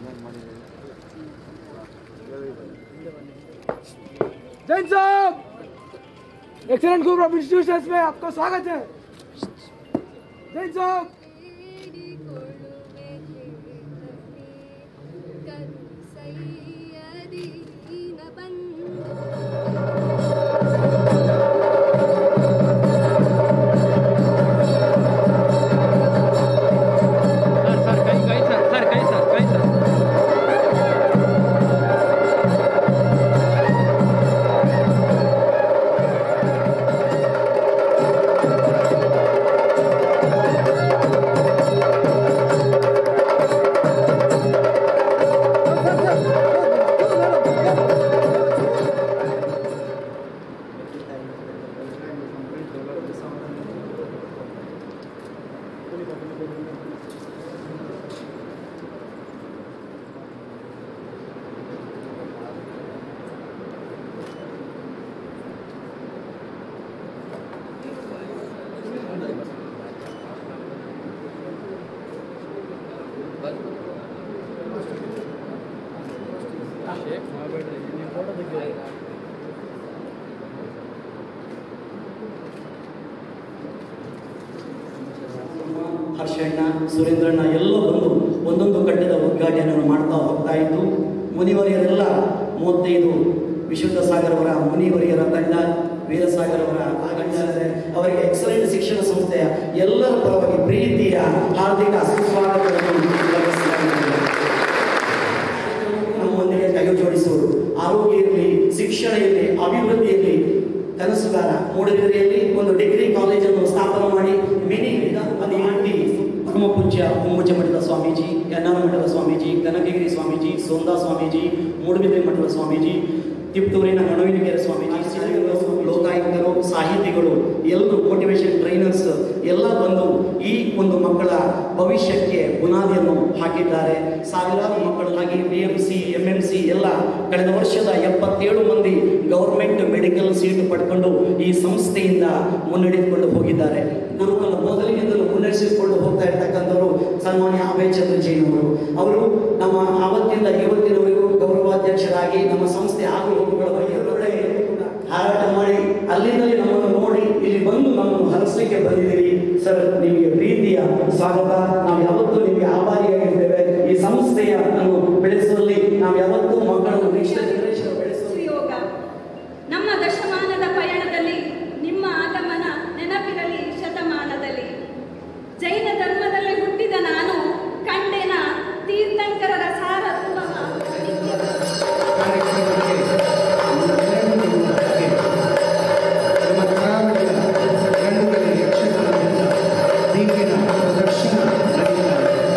जैन साहब excellent group of institutions में आपका स्वागत है जैन साहब ಸರ್ ಸರ್ ಕೈ ಕೈ ಸರ್ ಸರ್ ಕೈ ಸರ್ ಕೈ ಸರ್ ಹರ್ಷಣ್ಣ ಸುರೇಂದ್ರಣ್ಣ ಎಲ್ಲ ಬಂದು ಒಂದೊಂದು ಕಟ್ಟಡ ಉದ್ಘಾಟನೆಯನ್ನು ಮಾಡ್ತಾ ಹೋಗ್ತಾ ಇದ್ದು ಮುನಿವರಿಯರೆಲ್ಲ ಮೂವತ್ತೈದು ವಿಶುದ್ಧ ಸಾಗರವರ ಮುನಿವರಿಯರ ತಂಡ ವೀರಸಾಗರವರ ಆಗಮಿಸಿದರೆ ಅವರಿಗೆ ಎಕ್ಸಲೆಂಟ್ ಶಿಕ್ಷಣ ಸಂಸ್ಥೆಯ ಎಲ್ಲರ ಪರವಾಗಿ ಪ್ರೀತಿಯ ಹಾರ್ದಿಕ ಸುಸ್ವಾಗತವನ್ನು ಬಯಸಲಾಗಿದೆ. ನಮ್ಮೊಂದಿಗೆ ಕೈ ಜೋಡಿಸುವರು ಆರೋಗ್ಯ ಇರಲಿ ಶಿಕ್ಷಣ ಇರಲಿ ಅಭಿವೃದ್ಧಿಯಲ್ಲಿ ಕನಸುಗಾರ ಮೂಡಗೆರೆಯಲ್ಲಿ ಒಂದು ಡಿಗ್ರಿ ಕಾಲೇಜನ್ನು ಸ್ಥಾಪನೆ ಮಾಡಿ ಮಿನಿ ಅದು ಆಂಟಿ ಪರಮಪೂಜ್ಯ ಹೊಂಬುಜ ಮಠದ ಸ್ವಾಮೀಜಿ ಯನ್ನಾರ ಮಠದ ಸ್ವಾಮೀಜಿ ಕನಕಗಿರಿ ಸ್ವಾಮೀಜಿ ಸೋಂದಾ ಸ್ವಾಮೀಜಿ ಮೂಡಬಿದ್ರೆ ಮಠದ ಸ್ವಾಮೀಜಿ ತಿಪ್ಟೂರಿನ ನಡುವಿನಗೆರೆ ಸ್ವಾಮೀಜಿ ಸಿರಿಗೆರೆ ಸ್ವಾಮೀಜಿ, ಲೋಕಾಯುಕ್ತರು ಸಾಹಿತಿಗಳು ಎಲ್ಲರೂ ಮೋಟಿವೇಶನ್ ಟ್ರೈನರ್ಸ್ ಎಲ್ಲ ಬಂದು ಈ ಒಂದು ಮಕ್ಕಳ ಭವಿಷ್ಯಕ್ಕೆ ಬುನಾದಿಯನ್ನು ಹಾಕಿದ್ದಾರೆ ಸಾವಿರಾರು ಮಕ್ಕಳಾಗಿ B M C M M C ಎಲ್ಲ ಕಳೆದ ವರ್ಷದ ಎಪ್ಪತ್ತೇಳು ಮಂದಿ ಗೌರ್ಮೆಂಟ್ ಮೆಡಿಕಲ್ ಸೀಟ್ ಪಡ್ಕೊಂಡು ಈ ಸಂಸ್ಥೆಯಿಂದ ಮುನ್ನಡೆದುಕೊಂಡು ಹೋಗಿದ್ದಾರೆ ಗುರುಕುಲ ಮೊದಲಿನಿಂದಲೂ ಮುನ್ನಡೆಸಿಕೊಂಡು ಹೋಗ್ತಾ ಇರ್ತಕ್ಕಂಥವರು ಸನ್ಮಾನ್ಯ ಅಭಯ್ ಚಂದ್ರ ಜೈನ್ ಅವರು ಅವರು ನಮ್ಮ ಆವತ್ತಿಂದ ಇವತ್ತಿನವರೆಗೂ ಗೌರವಾಧ್ಯಕ್ಷರಾಗಿ ನಮ್ಮ ಸಂಸ್ಥೆ ಆಗು ಹೋಗುಗಳ ಬಗ್ಗೆ ಹೊರಗಡೆ ಹಾರಾಟ ಮಾಡಿ ಅಲ್ಲಿಂದಲೇ ನಮ್ಮನ್ನು ನೋಡಿ ಇಲ್ಲಿ ಬಂದು ನಮ್ಮನ್ನು ಹರಸಲಿಕ್ಕೆ ಬಂದಿದ್ದೀರಿ ಸರ್ ನಿಮಗೆ ಪ್ರೀತಿಯ ಸ್ವಾಗತ ನಾವು ಯಾವತ್ತೂ ನಿಮಗೆ ಆಭಾರಿಯಾಗಿರ್ತೇವೆ ಈ ಸಂಸ್ಥೆಯ ಅನ್ನು ಬೆಳೆಸುವಲ್ಲಿ ನಾವು ಯಾವತ್ತೂ ಮಕ್ಕಳನ್ನು ನೆಕ್ಸ್ಟ್ ಜನರೇಷನ್ ಬೆಳೆಸುವಲ್ಲಿ ಯೋಗ ನಮ್ಮ ದಶಮಾನದ ಪಯಣದಲ್ಲಿ ನಿಮ್ಮ ಆಗಮನ ನೆನಪಿರಲಿ ಶತಮಾನದಲ್ಲಿ ಜೈನ ಧರ್ಮದಲ್ಲಿ ಹುಟ್ಟಿದ ನಾನು ಕಂಡೆನ ತೀರ್ಥಂಕರರ ಸಾರತ್ವ ನಮ್ಮ ಕರಾವಳಿಯ ಗಂಡುಗಳ ಯಕ್ಷಗಾನದಿಂದ ದಿವ್ಯನ ಪ್ರದರ್ಶನ ನಡೆಯುತ್ತದೆ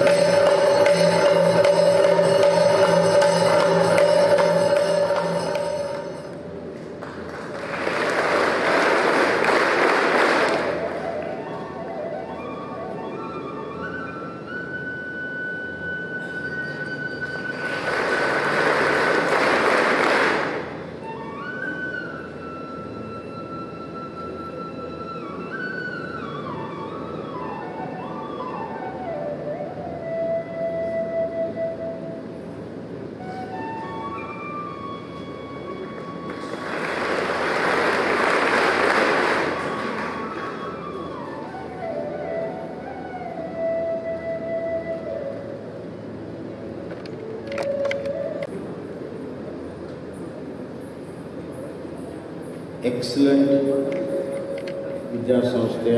ಎಕ್ಸಲೆಂಟ್ ವಿದ್ಯಾಸಂಸ್ಥೆಯ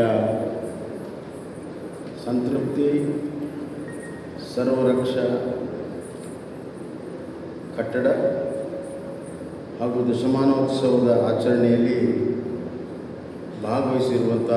ಸಂತೃಪ್ತಿ ಸರ್ವರಕ್ಷ ಕಟ್ಟಡ ಹಾಗೂ ದಶಮಾನೋತ್ಸವದ ಆಚರಣೆಯಲ್ಲಿ ಭಾಗವಹಿಸಿರುವಂಥ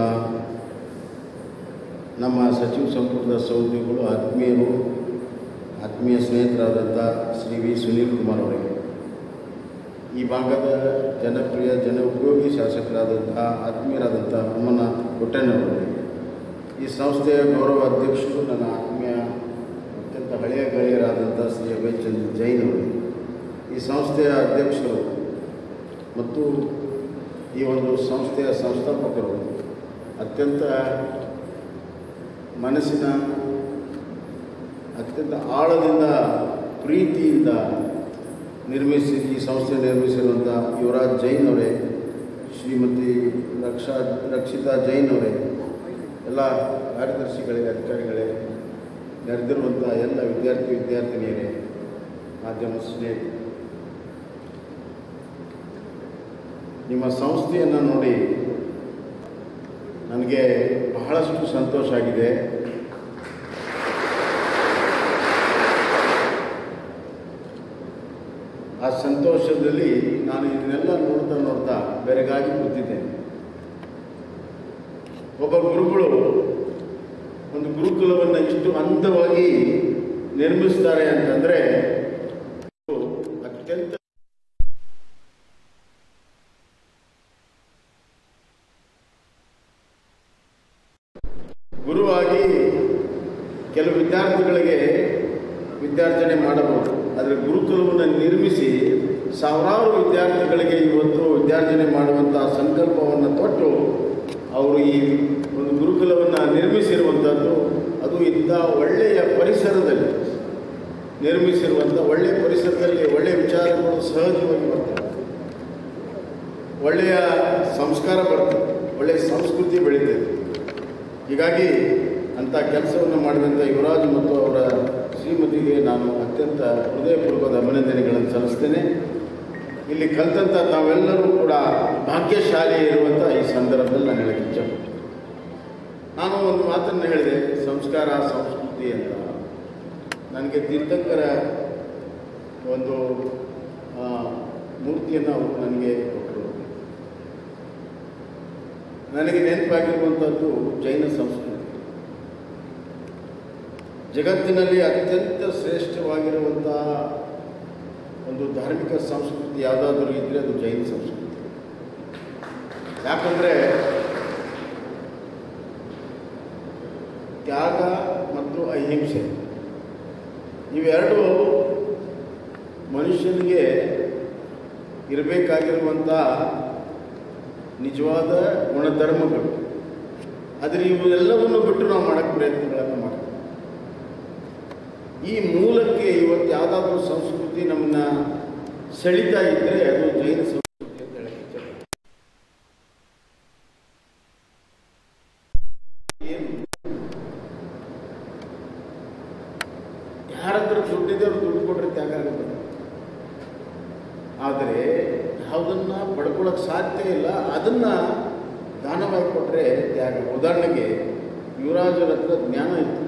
ನಮ್ಮ ಸಚಿವ ಸಂಪುಟದ ಸಹೋದ್ಯೋಗಿಗಳು ಆತ್ಮೀಯರು ಆತ್ಮೀಯ ಸ್ನೇಹಿತರಾದಂಥ ಶ್ರೀ ವಿ ಸುನೀಲ್ ಕುಮಾರ್ ಅವರಿಗೆ ಈ ಭಾಗದ ಜನಪ್ರಿಯ ಜನ ಉಪಯೋಗಿ ಶಾಸಕರಾದಂಥ ಆತ್ಮೀಯರಾದಂಥ ಅಮ್ಮನಾಥ್ ಕೊಟ್ಟಣ್ಣವರಿಗೆ ಈ ಸಂಸ್ಥೆಯ ಗೌರವ ಅಧ್ಯಕ್ಷರು ನನ್ನ ಆತ್ಮೀಯ ಅತ್ಯಂತ ಹಳೆಯ ಗೆಳೆಯರಾದಂಥ ಶ್ರೀ ಅಭಯಚಂದ್ರ ಜೈನ್ ಅವರಿಗೆ ಈ ಸಂಸ್ಥೆಯ ಅಧ್ಯಕ್ಷರು ಮತ್ತು ಈ ಒಂದು ಸಂಸ್ಥೆಯ ಸಂಸ್ಥಾಪಕರು ಅತ್ಯಂತ ಮನಸ್ಸಿನ ಅತ್ಯಂತ ಆಳದಿಂದ ಪ್ರೀತಿಯಿಂದ ನಿರ್ಮಿಸಿ ಈ ಸಂಸ್ಥೆ ನಿರ್ಮಿಸಿರುವಂಥ ಯುವರಾಜ್ ಜೈನ್ ಅವರೇ ಶ್ರೀಮತಿ ರಕ್ಷಾ ರಕ್ಷಿತಾ ಜೈನ್ ಅವರೇ ಎಲ್ಲ ಕಾರ್ಯದರ್ಶಿಗಳೇ ಅಧಿಕಾರಿಗಳೇ ನೆರೆದಿರುವಂಥ ಎಲ್ಲ ವಿದ್ಯಾರ್ಥಿ ವಿದ್ಯಾರ್ಥಿನಿಯರೇ ಮಾಧ್ಯಮ ಸ್ನೇಹಿತರು ನಿಮ್ಮ ಸಂಸ್ಥೆಯನ್ನು ನೋಡಿ ನನಗೆ ಬಹಳಷ್ಟು ಸಂತೋಷ ಆಗಿದೆ ಆ ಸಂತೋಷದಲ್ಲಿ ನಾನು ಇದನ್ನೆಲ್ಲ ನೋಡ್ತಾ ನೋಡ್ತಾ ಬೆರಗಾಗಿ ಕೂತಿದ್ದೇನೆ ಒಬ್ಬ ಗುರುಗಳು ಒಂದು ಗುರುಕುಲವನ್ನು ಇಷ್ಟು ಹಂತವಾಗಿ ನಿರ್ಮಿಸ್ತಾರೆ ಅಂತಂದರೆ ಅತ್ಯಂತ ಗುರುವಾಗಿ ಕೆಲವು ವಿದ್ಯಾರ್ಥಿಗಳಿಗೆ ವಿದ್ಯಾರ್ಜನೆ ಮಾಡಬಹುದು ಆದರೆ ಗುರುಕುಲವನ್ನು ನಿರ್ಮಿಸಿ ಸಾವಿರಾರು ವಿದ್ಯಾರ್ಥಿಗಳಿಗೆ ಇವತ್ತು ವಿದ್ಯಾರ್ಜನೆ ಮಾಡುವಂತಹ ಸಂಕಲ್ಪವನ್ನು ತೊಟ್ಟು ಅವರು ಈ ಒಂದು ಗುರುಕುಲವನ್ನು ನಿರ್ಮಿಸಿರುವಂಥದ್ದು ಅದು ಇಂಥ ಒಳ್ಳೆಯ ಪರಿಸರದಲ್ಲಿ ನಿರ್ಮಿಸಿರುವಂಥ ಒಳ್ಳೆಯ ಪರಿಸರದಲ್ಲಿ ಒಳ್ಳೆಯ ವಿಚಾರಗಳು ಸಹಜವಾಗಿ ಬರ್ತವೆ ಒಳ್ಳೆಯ ಸಂಸ್ಕಾರ ಬರ್ತದೆ ಒಳ್ಳೆಯ ಸಂಸ್ಕೃತಿ ಬೆಳೀತದೆ ಹೀಗಾಗಿ ಅಂಥ ಕೆಲಸವನ್ನು ಮಾಡಿದಂಥ ಯುವರಾಜ್ ಮತ್ತು ಅವರ ಶ್ರೀಮತಿಗೆ ನಾನು ಅತ್ಯಂತ ಹೃದಯಪೂರ್ವಕದ ಅಭಿನಂದನೆಗಳನ್ನು ಸಲ್ಲಿಸ್ತೇನೆ ಇಲ್ಲಿ ಕಲಿತಂಥ ತಾವೆಲ್ಲರೂ ಕೂಡ ಭಾಗ್ಯಶಾಲಿ ಇರುವಂಥ ಈ ಸಂದರ್ಭದಲ್ಲಿ ನಾನು ಹೇಳಕ್ಕೆ ಇಚ್ಛಪಡ್ತೀನಿ ನಾನು ಒಂದು ಮಾತನ್ನು ಹೇಳಿದೆ ಸಂಸ್ಕಾರ ಸಂಸ್ಕೃತಿ ಅಂತ ನನಗೆ ತೀರ್ಥಂಕರ ಒಂದು ಆ, ಮೂರ್ತಿಯನ್ನು ಅವರು ನನಗೆ ಕೊಟ್ಟರು ನನಗೆ ನೆನಪಾಗಿರುವಂಥದ್ದು ಜೈನ ಸಂಸ್ಕೃತಿ ಜಗತ್ತಿನಲ್ಲಿ ಅತ್ಯಂತ ಶ್ರೇಷ್ಠವಾಗಿರುವಂತಹ ಒಂದು ಧಾರ್ಮಿಕ ಸಂಸ್ಕೃತಿ ಯಾವುದಾದ್ರೂ ಇದ್ದರೆ ಅದು ಜೈನ ಸಂಸ್ಕೃತಿ ಯಾಕಂದರೆ ತ್ಯಾಗ ಮತ್ತು ಅಹಿಂಸೆ ಇವೆರಡು ಮನುಷ್ಯನಿಗೆ ಇರಬೇಕಾಗಿರುವಂಥ ನಿಜವಾದ ಗುಣಧರ್ಮಗಳು ಆದರೆ ಇವೆಲ್ಲವನ್ನು ಬಿಟ್ಟು ನಾವು ಮಾಡೋಕ್ಕೆ ಪ್ರಯತ್ನಗಳನ್ನು ಮಾಡ್ತೀವಿ ಈ ಮೂಲಕ್ಕೆ ಇವತ್ತು ಯಾವುದಾದ್ರೂ ಸಂಸ್ಕೃತಿ ನಮ್ಮನ್ನ ಸೆಳೀತಾ ಇದ್ದರೆ ಅದು ಜೈನ ಸಂಸ್ಕೃತಿ ಅಂತ ಹೇಳಕ್ಕೆ ಇಚ್ಛೆಪಡ್ತೀನಿ. ಏನು ಯಾರತ್ರ ದುಡ್ಡಿದೆ ಅವ್ರು ದುಡ್ಡು ಕೊಟ್ಟರೆ ತ್ಯಾಗ ಆಗುತ್ತೆ ಆದರೆ ಯಾವುದನ್ನ ಪಡ್ಕೊಳ್ಳೋಕೆ ಸಾಧ್ಯ ಇಲ್ಲ ಅದನ್ನ ದಾನವಾಗಿ ಕೊಟ್ಟರೆ ತ್ಯಾಗ ಉದಾಹರಣೆಗೆ ಯುವರಾಜರ ಹತ್ರ ಜ್ಞಾನ ಇತ್ತು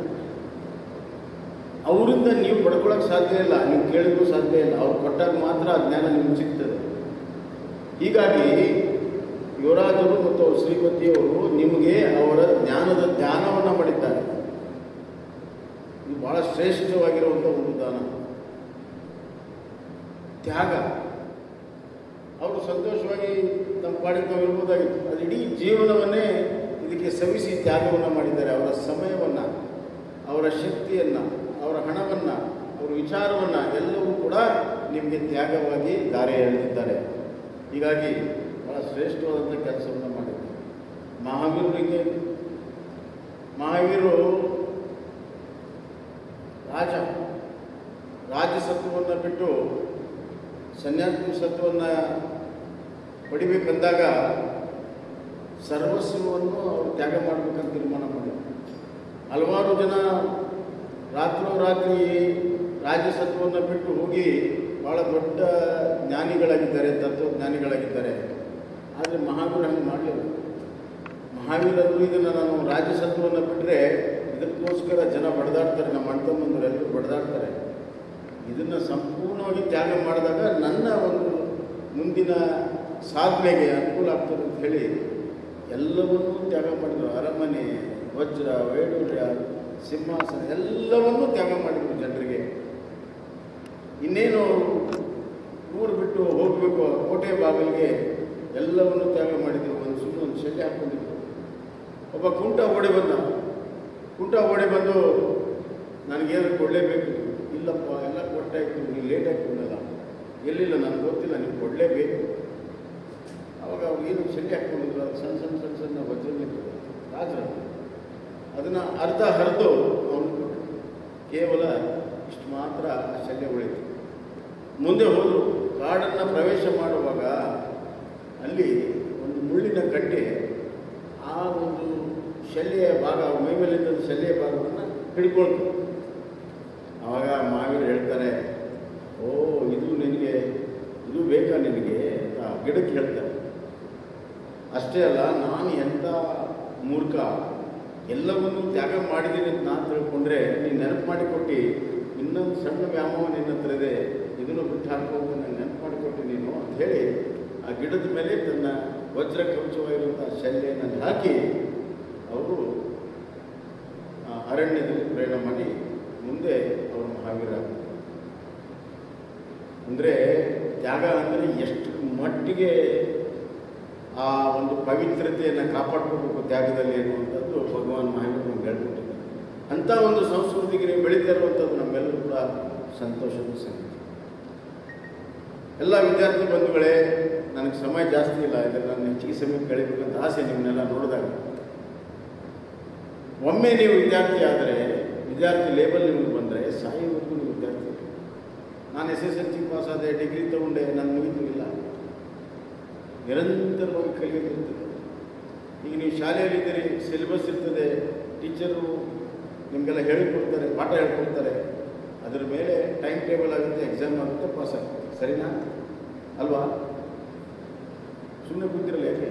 ಅವರಿಂದ ನೀವು ಪಡ್ಕೊಳ್ಳೋಕೆ ಸಾಧ್ಯ ಇಲ್ಲ ನೀವು ಕೇಳಿದ್ರು ಸಾಧ್ಯ ಇಲ್ಲ ಅವ್ರು ಕೊಟ್ಟಾಗ ಮಾತ್ರ ಆ ಜ್ಞಾನ ನಿಮ್ಗೆ ಸಿಗ್ತದೆ ಹೀಗಾಗಿ ಯುವರಾಜರು ಮತ್ತು ಅವ್ರ ಶ್ರೀಮತಿಯವರು ನಿಮಗೆ ಅವರ ಜ್ಞಾನದ ಧ್ಯಾನವನ್ನು ಮಾಡಿದ್ದಾರೆ ಇದು ಬಹಳ ಶ್ರೇಷ್ಠವಾಗಿರುವಂಥ ಒಂದು ದಾನ ತ್ಯಾಗ ಅವರು ಸಂತೋಷವಾಗಿ ನಮ್ಮ ಪಾಡಿಗೆ ನಾವು ಇರ್ಬೋದಾಗಿತ್ತು ಅದು ಇಡೀ ಜೀವನವನ್ನೇ ಇದಕ್ಕೆ ಸವಿಸಿ ತ್ಯಾಗವನ್ನು ಮಾಡಿದ್ದಾರೆ ಅವರ ಸಮಯವನ್ನು ಅವರ ಶಕ್ತಿಯನ್ನು ಅವರ ಹಣವನ್ನು ಅವರ ವಿಚಾರವನ್ನು ಎಲ್ಲವೂ ಕೂಡ ನಿಮಗೆ ತ್ಯಾಗವಾಗಿ ದಾರಿ ಎಳೆದಿದ್ದಾರೆ ಹೀಗಾಗಿ ಬಹಳ ಶ್ರೇಷ್ಠವಾದಂಥ ಕೆಲಸವನ್ನು ಮಾಡಿದ್ದಾರೆ ಮಹಾವೀರರಿಗೆ ಮಹಾವೀರು ರಾಜ ರಾಜಸತ್ವವನ್ನು ಬಿಟ್ಟು ಸನ್ಯಾಸಿ ಸತ್ವವನ್ನು ಪಡಿಬೇಕಂದಾಗ ಸರ್ವಸ್ವವನ್ನು ಅವರು ತ್ಯಾಗ ಮಾಡಬೇಕಂತ ತೀರ್ಮಾನ ಮಾಡಿದರು ಹಲವಾರು ಜನ ರಾತ್ರೋರಾತ್ರಿ ರಾಜಸತ್ವವನ್ನು ಬಿಟ್ಟು ಹೋಗಿ ಭಾಳ ದೊಡ್ಡ ಜ್ಞಾನಿಗಳಾಗಿದ್ದಾರೆ ತತ್ವಜ್ಞಾನಿಗಳಾಗಿದ್ದಾರೆ ಆದರೆ ಮಹಾವೀರ ಹಂಗೆ ಮಾಡಲಿಲ್ಲ ಮಹಾವೀರರು ಇದನ್ನು ನಾನು ರಾಜಸತ್ವವನ್ನು ಬಿಟ್ಟರೆ ಇದಕ್ಕೋಸ್ಕರ ಜನ ಬಡದಾಡ್ತಾರೆ ನಮ್ಮ ಅಣ್ಣ ತಮ್ಮಂದರು ಎಲ್ಲರೂ ಬಡದಾಡ್ತಾರೆ ಇದನ್ನು ಸಂಪೂರ್ಣವಾಗಿ ತ್ಯಾಗ ಮಾಡಿದಾಗ ನನ್ನ ಒಂದು ಮುಂದಿನ ಸಾಧನೆಗೆ ಅನುಕೂಲ ಆಗ್ತದೆ ಅಂತ ಹೇಳಿ ಎಲ್ಲವನ್ನೂ ತ್ಯಾಗ ಮಾಡಿದರು ಅರಮನೆ ವಜ್ರ ವೈಡೂರ್ಯ ಸಿಂಹಾಸನ ಎಲ್ಲವನ್ನೂ ತ್ಯಾಗ ಮಾಡಿದರು ಜನರಿಗೆ ಇನ್ನೇನು ಊರು ಬಿಟ್ಟು ಹೋಗಬೇಕು ಕೋಟೆ ಬಾಗಿಲಿಗೆ ಎಲ್ಲವನ್ನೂ ತ್ಯಾಗ ಮಾಡಿದರು ಒಂದು ಸುಮ್ಮನೆ ಒಂದು ಶೆಲ್ಲೆ ಹಾಕ್ಕೊಂಡಿದ್ರು ಒಬ್ಬ ಕುಂಟ ಓಡಿ ಬಂದ ಕುಂಟ ಓಡಿ ಬಂದು ನನಗೇನು ಕೊಡಲೇಬೇಕು ಇಲ್ಲಪ್ಪ ಎಲ್ಲ ಕೊಟ್ಟಾಯ್ತು ನೀವು ಲೇಟಾಗಿ ಕೊಡಲ್ಲ ಎಲ್ಲಿಲ್ಲ ನನಗೆ ಗೊತ್ತಿಲ್ಲ ನೀವು ಕೊಡಲೇಬೇಕು ಅವಾಗ ಅವ್ರು ಏನು ಶೆಲ್ಲೆ ಹಾಕ್ಕೊಂಡಿದ್ರು ಅದು ಸಣ್ಣ ಸಣ್ಣ ಸಣ್ಣ ಸಣ್ಣ ವಜ್ರಗಳಿತ್ತು ರಾಜರು ಅದನ್ನು ಅರ್ಧ ಹರಿದು ಅವನು ಕೇವಲ ಇಷ್ಟು ಮಾತ್ರ ಆ ಶಲ್ಯ ಉಳಿತು ಮುಂದೆ ಹೋದರು ಕಾಡನ್ನು ಪ್ರವೇಶ ಮಾಡುವಾಗ ಅಲ್ಲಿ ಒಂದು ಮುಳ್ಳಿನ ಕಟ್ಟೆ ಆ ಒಂದು ಶಲ್ಯ ಭಾಗ ಮೈ ಮೇಲಿದ್ದ ಶಲ್ಯ ಭಾಗವನ್ನು ಹಿಡ್ಕೊಳ್ತು ಆವಾಗ ಮಾವೀರು ಹೇಳ್ತಾರೆ ಓ ಇದು ನಿನಗೆ ಇದು ಬೇಕಾ ನಿನಗೆ ಅಂತ ಆ ಗಿಡಕ್ಕೆ ಹೇಳ್ತಾರೆ ಅಷ್ಟೇ ಅಲ್ಲ ನಾನು ಎಂಥ ಮೂರ್ಖ ಎಲ್ಲವನ್ನೂ ತ್ಯಾಗ ಮಾಡಿದ್ದೀನಿ ಅಂತ ನಾನು ತಿಳ್ಕೊಂಡ್ರೆ ನೀನು ನೆನಪು ಮಾಡಿಕೊಟ್ಟು ಇನ್ನೊಂದು ಸಣ್ಣ ವ್ಯಾಮೋಹ ನಿನ್ನ ಹತ್ರ ಇದೆ ಇದನ್ನು ಬಿಟ್ಟು ಹಾಕೋದು ನಂಗೆ ನೆನಪು ಮಾಡಿಕೊಟ್ಟು ನೀನು ಅಂತ ಹೇಳಿ ಆ ಗಿಡದ ಮೇಲೆ ತನ್ನ ವಜ್ರ ಕವಚವಾಗಿರುವಂಥ ಶಲ್ಯವನ್ನು ಹಾಕಿ ಅವರು ಆ ಅರಣ್ಯದಲ್ಲಿ ಪ್ರಯಾಣ ಮಾಡಿ ಮುಂದೆ ಅವರು ಮಹಾವೀರ ಅಂದರೆ ತ್ಯಾಗ ಅಂದರೆ ಎಷ್ಟು ಮಟ್ಟಿಗೆ ಆ ಒಂದು ಪವಿತ್ರತೆಯನ್ನು ಕಾಪಾಡ್ಕೋಬೇಕು ತ್ಯಾಗದಲ್ಲಿ ಅನ್ನುವಂಥದ್ದು ಭಗವಾನ್ ಮಹಾವೀರ ನಮ್ಗೆ ಹೇಳ್ಕೊಟ್ಟಿದ್ದಾರೆ ಅಂಥ ಒಂದು ಸಂಸ್ಕೃತಿಗೆ ನೀವು ಬೆಳೀತಾ ಇರುವಂಥದ್ದು ನಮ್ಮೆಲ್ಲರೂ ಕೂಡ ಸಂತೋಷದ ಸಂಗತಿ ಎಲ್ಲ ವಿದ್ಯಾರ್ಥಿ ಬಂಧುಗಳೇ ನನಗೆ ಸಮಯ ಜಾಸ್ತಿ ಇಲ್ಲ ಇದನ್ನು ನಾನು ಹೆಚ್ಚಿಗೆ ಸಮಯ ಕಳಿಬೇಕಂತ ಆಸೆ ನಿಮ್ಮನ್ನೆಲ್ಲ ನೋಡಿದಾಗ ಒಮ್ಮೆ ನೀವು ವಿದ್ಯಾರ್ಥಿ ಆದರೆ ವಿದ್ಯಾರ್ಥಿ ಲೇಬಲ್ ನಿಮಗೆ ಬಂದರೆ ಸಾಯುವರೆಗೂ ನೀವು ವಿದ್ಯಾರ್ಥಿ ನಾನು S S L C pass ಆದೆ ಡಿಗ್ರಿ ತಗೊಂಡೆ ನನ್ನ ಮುಗಿತು ಇಲ್ಲ ನಿರಂತರವಾಗಿ ಕಲಿಯೋದಿರ್ತದೆ ಈಗ ನೀವು ಶಾಲೆಯಲ್ಲಿದ್ದೀರಿ ಸಿಲೆಬಸ್ ಇರ್ತದೆ ಟೀಚರು ನಿಮಗೆಲ್ಲ ಹೇಳಿಕೊಡ್ತಾರೆ ಪಾಠ ಹೇಳ್ಕೊಡ್ತಾರೆ ಅದ್ರ ಮೇಲೆ ಟೈಮ್ ಟೇಬಲ್ ಆಗುತ್ತೆ ಎಕ್ಸಾಮ್ ಆಗುತ್ತೆ ಪಾಸ್ ಆಗುತ್ತೆ ಸರಿನಾ ಅಲ್ವಾ ಸುಮ್ಮನೆ ಕೂತಿರಲ್ಲ ಯಾಕೆ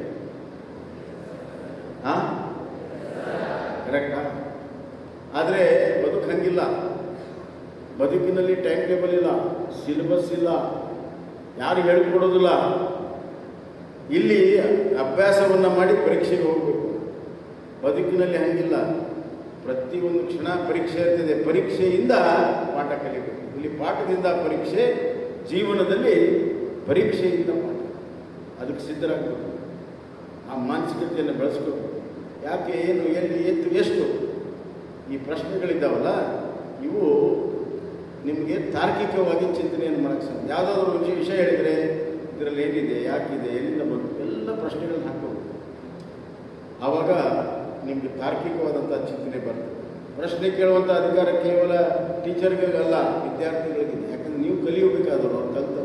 ಹಾಂ ಕರೆಕ್ಟಾ ಆದರೆ ಬದುಕು ಹಂಗಿಲ್ಲ ಬದುಕಿನಲ್ಲಿ ಟೈಮ್ ಟೇಬಲ್ ಇಲ್ಲ ಸಿಲೆಬಸ್ ಇಲ್ಲ ಯಾರು ಹೇಳ್ಕೊಡೋದಿಲ್ಲ ಇಲ್ಲಿ ಅಭ್ಯಾಸವನ್ನು ಮಾಡಿ ಪರೀಕ್ಷೆಗೆ ಹೋಗಬೇಕು ಬದುಕಿನಲ್ಲಿ ಹಂಗಿಲ್ಲ ಪ್ರತಿಯೊಂದು ಕ್ಷಣ ಪರೀಕ್ಷೆ ಇರ್ತದೆ ಪರೀಕ್ಷೆಯಿಂದ ಪಾಠ ಕಲಿಬೇಕು ಇಲ್ಲಿ ಪಾಠದಿಂದ ಪರೀಕ್ಷೆ ಜೀವನದಲ್ಲಿ ಪರೀಕ್ಷೆಯಿಂದ ಪಾಠ ಅದಕ್ಕೆ ಸಿದ್ಧರಾಗಬೇಕು ಆ ಮಾನಸಿಕತೆಯನ್ನು ಬೆಳೆಸ್ಕೋಬೇಕು ಯಾಕೆ ಏನು ಎಲ್ಲಿ ಎತ್ತು ಎಷ್ಟು ಈ ಪ್ರಶ್ನೆಗಳಿದ್ದಾವಲ್ಲ ಇವು ನಿಮಗೆ ತಾರ್ಕಿಕವಾಗಿ ಚಿಂತನೆಯನ್ನು ಮಾಡಕ್ಕೆ ಸಾಧ್ಯ ಯಾವುದಾದ್ರೂ ಒಂದು ವಿಷಯ ಹೇಳಿದರೆ ಇದರಲ್ಲಿ ಏನಿದೆ ಯಾಕಿದೆ ಎಲ್ಲಿಂದ ಬಂತು ಎಲ್ಲ ಪ್ರಶ್ನೆಗಳನ್ನ ಹಾಕಬೇಕು ಆವಾಗ ನಿಮಗೆ ತಾರ್ಕಿಕವಾದಂಥ ಚಿಂತನೆ ಬರ್ತದೆ ಪ್ರಶ್ನೆ ಕೇಳುವಂಥ ಅಧಿಕಾರ ಕೇವಲ ಟೀಚರ್ಗಳಿಗಲ್ಲ ವಿದ್ಯಾರ್ಥಿಗಳಿಗಿದೆ ಯಾಕಂದ್ರೆ ನೀವು ಕಲಿಯಬೇಕಾದವರು ಅವ್ರು ಕಲ್ತವ್ರು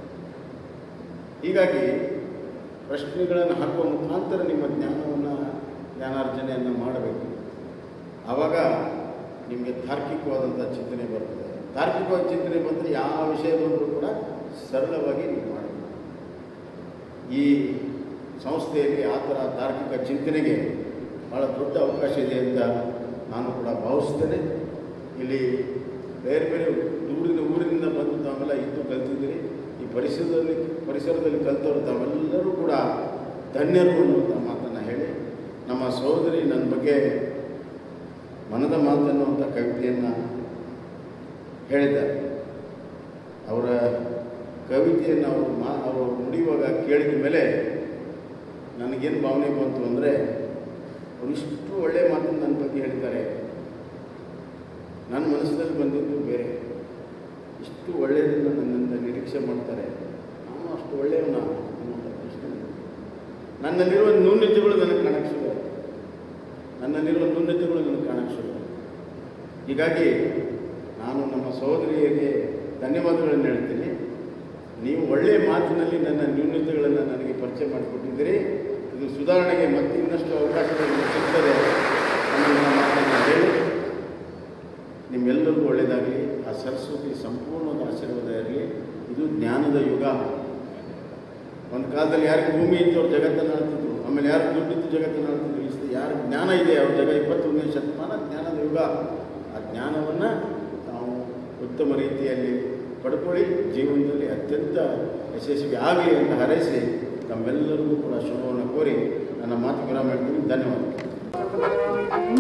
ಹೀಗಾಗಿ ಪ್ರಶ್ನೆಗಳನ್ನು ಹಾಕುವ ಮುಖಾಂತರ ನಿಮ್ಮ ಜ್ಞಾನವನ್ನು ಜ್ಞಾನಾರ್ಜನೆಯನ್ನು ಮಾಡಬೇಕು ಆವಾಗ ನಿಮಗೆ ತಾರ್ಕಿಕವಾದಂಥ ಚಿಂತನೆ ಬರ್ತದೆ ತಾರ್ಕಿಕವಾದ ಚಿಂತನೆ ಬಂದರೆ ಯಾವ ವಿಷಯ ಬಂದರೂ ಕೂಡ ಸರಳವಾಗಿ ನೀವು ಮಾಡಬೇಕು ಈ ಸಂಸ್ಥೆಯಲ್ಲಿ ಆ ಥರ ತಾರ್ಕಿಕ ಚಿಂತನೆಗೆ ಭಾಳ ದೊಡ್ಡ ಅವಕಾಶ ಇದೆ ಅಂತ ನಾನು ಕೂಡ ಭಾವಿಸ್ತೇನೆ ಇಲ್ಲಿ ಬೇರೆ ಬೇರೆ ದೂರಿನ ಊರಿನಿಂದ ಬಂದು ತಾವೆಲ್ಲ ಇದ್ದು ಕಲ್ತಿದ್ದೀರಿ ಈ ಪರಿಸರದಲ್ಲಿ ಪರಿಸರದಲ್ಲಿ ಕಲ್ತವರು ತಾವೆಲ್ಲರೂ ಕೂಡ ಧನ್ಯರು ಅನ್ನುವಂಥ ಮಾತನ್ನು ಹೇಳಿ ನಮ್ಮ ಸಹೋದರಿ ನನ್ನ ಬಗ್ಗೆ ಮನದ ಮಾತನ್ನುವಂಥ ಕವಿತೆಯನ್ನು ಹೇಳಿದ್ದಾರೆ ಅವರ ಕವಿತೆಯನ್ನು ಅವರು ಮಾ ಅವರು ನುಡಿಯುವಾಗ ಕೇಳಿದ ಮೇಲೆ ನನಗೇನು ಭಾವನೆ ಬಂತು ಅಂದರೆ ಅವರು ಇಷ್ಟು ಒಳ್ಳೆಯ ಮಾತನ್ನು ನನ್ನ ಬಗ್ಗೆ ಹೇಳ್ತಾರೆ ನನ್ನ ಮನಸ್ಸಿನಲ್ಲಿ ಬಂದಿದ್ದು ಬೇರೆ ಇಷ್ಟು ಒಳ್ಳೆಯದನ್ನು ನನ್ನಿಂದ ನಿರೀಕ್ಷೆ ಮಾಡ್ತಾರೆ ನಾನು ಅಷ್ಟು ಒಳ್ಳೆಯವನ ಅನ್ನುವಂಥ ಪ್ರಶ್ನೆ ನನ್ನಲ್ಲಿರುವ ನ್ಯೂನ್ಯತೆಗಳು ನನಗೆ ಕಾಣಕ್ಕೆ ಶುರು ನನ್ನಲ್ಲಿರುವ ನ್ಯೂನ್ಯತೆಗಳು ನನಗೆ ಕಾಣಕ್ಕೆ ಶುರು ಹೀಗಾಗಿ ನಾನು ನಮ್ಮ ಸಹೋದರಿಯರಿಗೆ ಧನ್ಯವಾದಗಳನ್ನು ಹೇಳ್ತೀನಿ ನೀವು ಒಳ್ಳೆಯ ಮಾತಿನಲ್ಲಿ ನನ್ನ ನ್ಯೂನ್ಯತೆಗಳನ್ನು ನನಗೆ ಪರಿಚಯ ಮಾಡಿಕೊಟ್ಟಿದ್ದೀರಿ ಇದು ಸುಧಾರಣೆಗೆ ಮತ್ತೆ ಇನ್ನಷ್ಟು ಅವಕಾಶಗಳು ಸಿಗ್ತದೆ ಅನ್ನೋ ಮಾತನ್ನು ಹೇಳಿ ನಿಮ್ಮೆಲ್ಲರಿಗೂ ಒಳ್ಳೆಯದಾಗಲಿ ಆ ಸರಸ್ವತಿ ಸಂಪೂರ್ಣವಾದ ಆಶೀರ್ವಾದ ಇರಲಿ ಇದು ಜ್ಞಾನದ ಯುಗ ಒಂದು ಕಾಲದಲ್ಲಿ ಯಾರಿಗೆ ಭೂಮಿ ಇತ್ತು ಅವ್ರು ಜಗತ್ತನ್ನು ಆಳ್ತಿದ್ರು ಆಮೇಲೆ ಯಾರು ದುಡ್ಡಿತ್ತು ಜಗತ್ತನ್ನು ಆಳ್ತಿದ್ರು ಇಷ್ಟು ಯಾರು ಜ್ಞಾನ ಇದೆ ಅವ್ರ ಜಗ ಇಪ್ಪತ್ತೊಂದನೇ ಶತಮಾನ ಜ್ಞಾನದ ಯುಗ ಆ ಜ್ಞಾನವನ್ನು ನಾವು ಉತ್ತಮ ರೀತಿಯಲ್ಲಿ ಪಡ್ಕೊಳ್ಳಿ ಜೀವನದಲ್ಲಿ ಅತ್ಯಂತ ಯಶಸ್ವಿ ಆಗಲಿ ಅಂತ ಹಾರೈಸಿ ತಮ್ಮೆಲ್ಲರಿಗೂ ಕೂಡ ಶುಭವನ್ನು ಕೋರಿ ನನ್ನ ಮಾತು ವಿರಾಮ ಹೇಳ್ತೀನಿ ಧನ್ಯವಾದ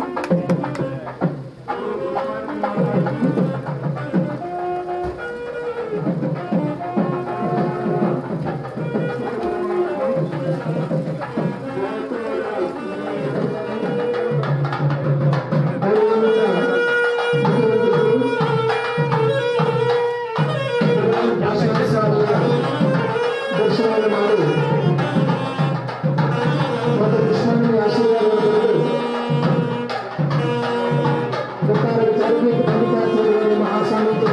ದರ್ಶನವನ್ನು ಮಾಡಿ ಮತ್ತು ಕೃಷ್ಣನಿಗೆ ಆಶೀರ್ವಾದವನ್ನು ಪಡೆದು ಒಟ್ಟಾರೆ ಚಾರಿತ್ರಿಕ ಪಂಡಿತಾಚಾರ್ಯರ ಮಹಾಸ್ವಾಮಿಗೆ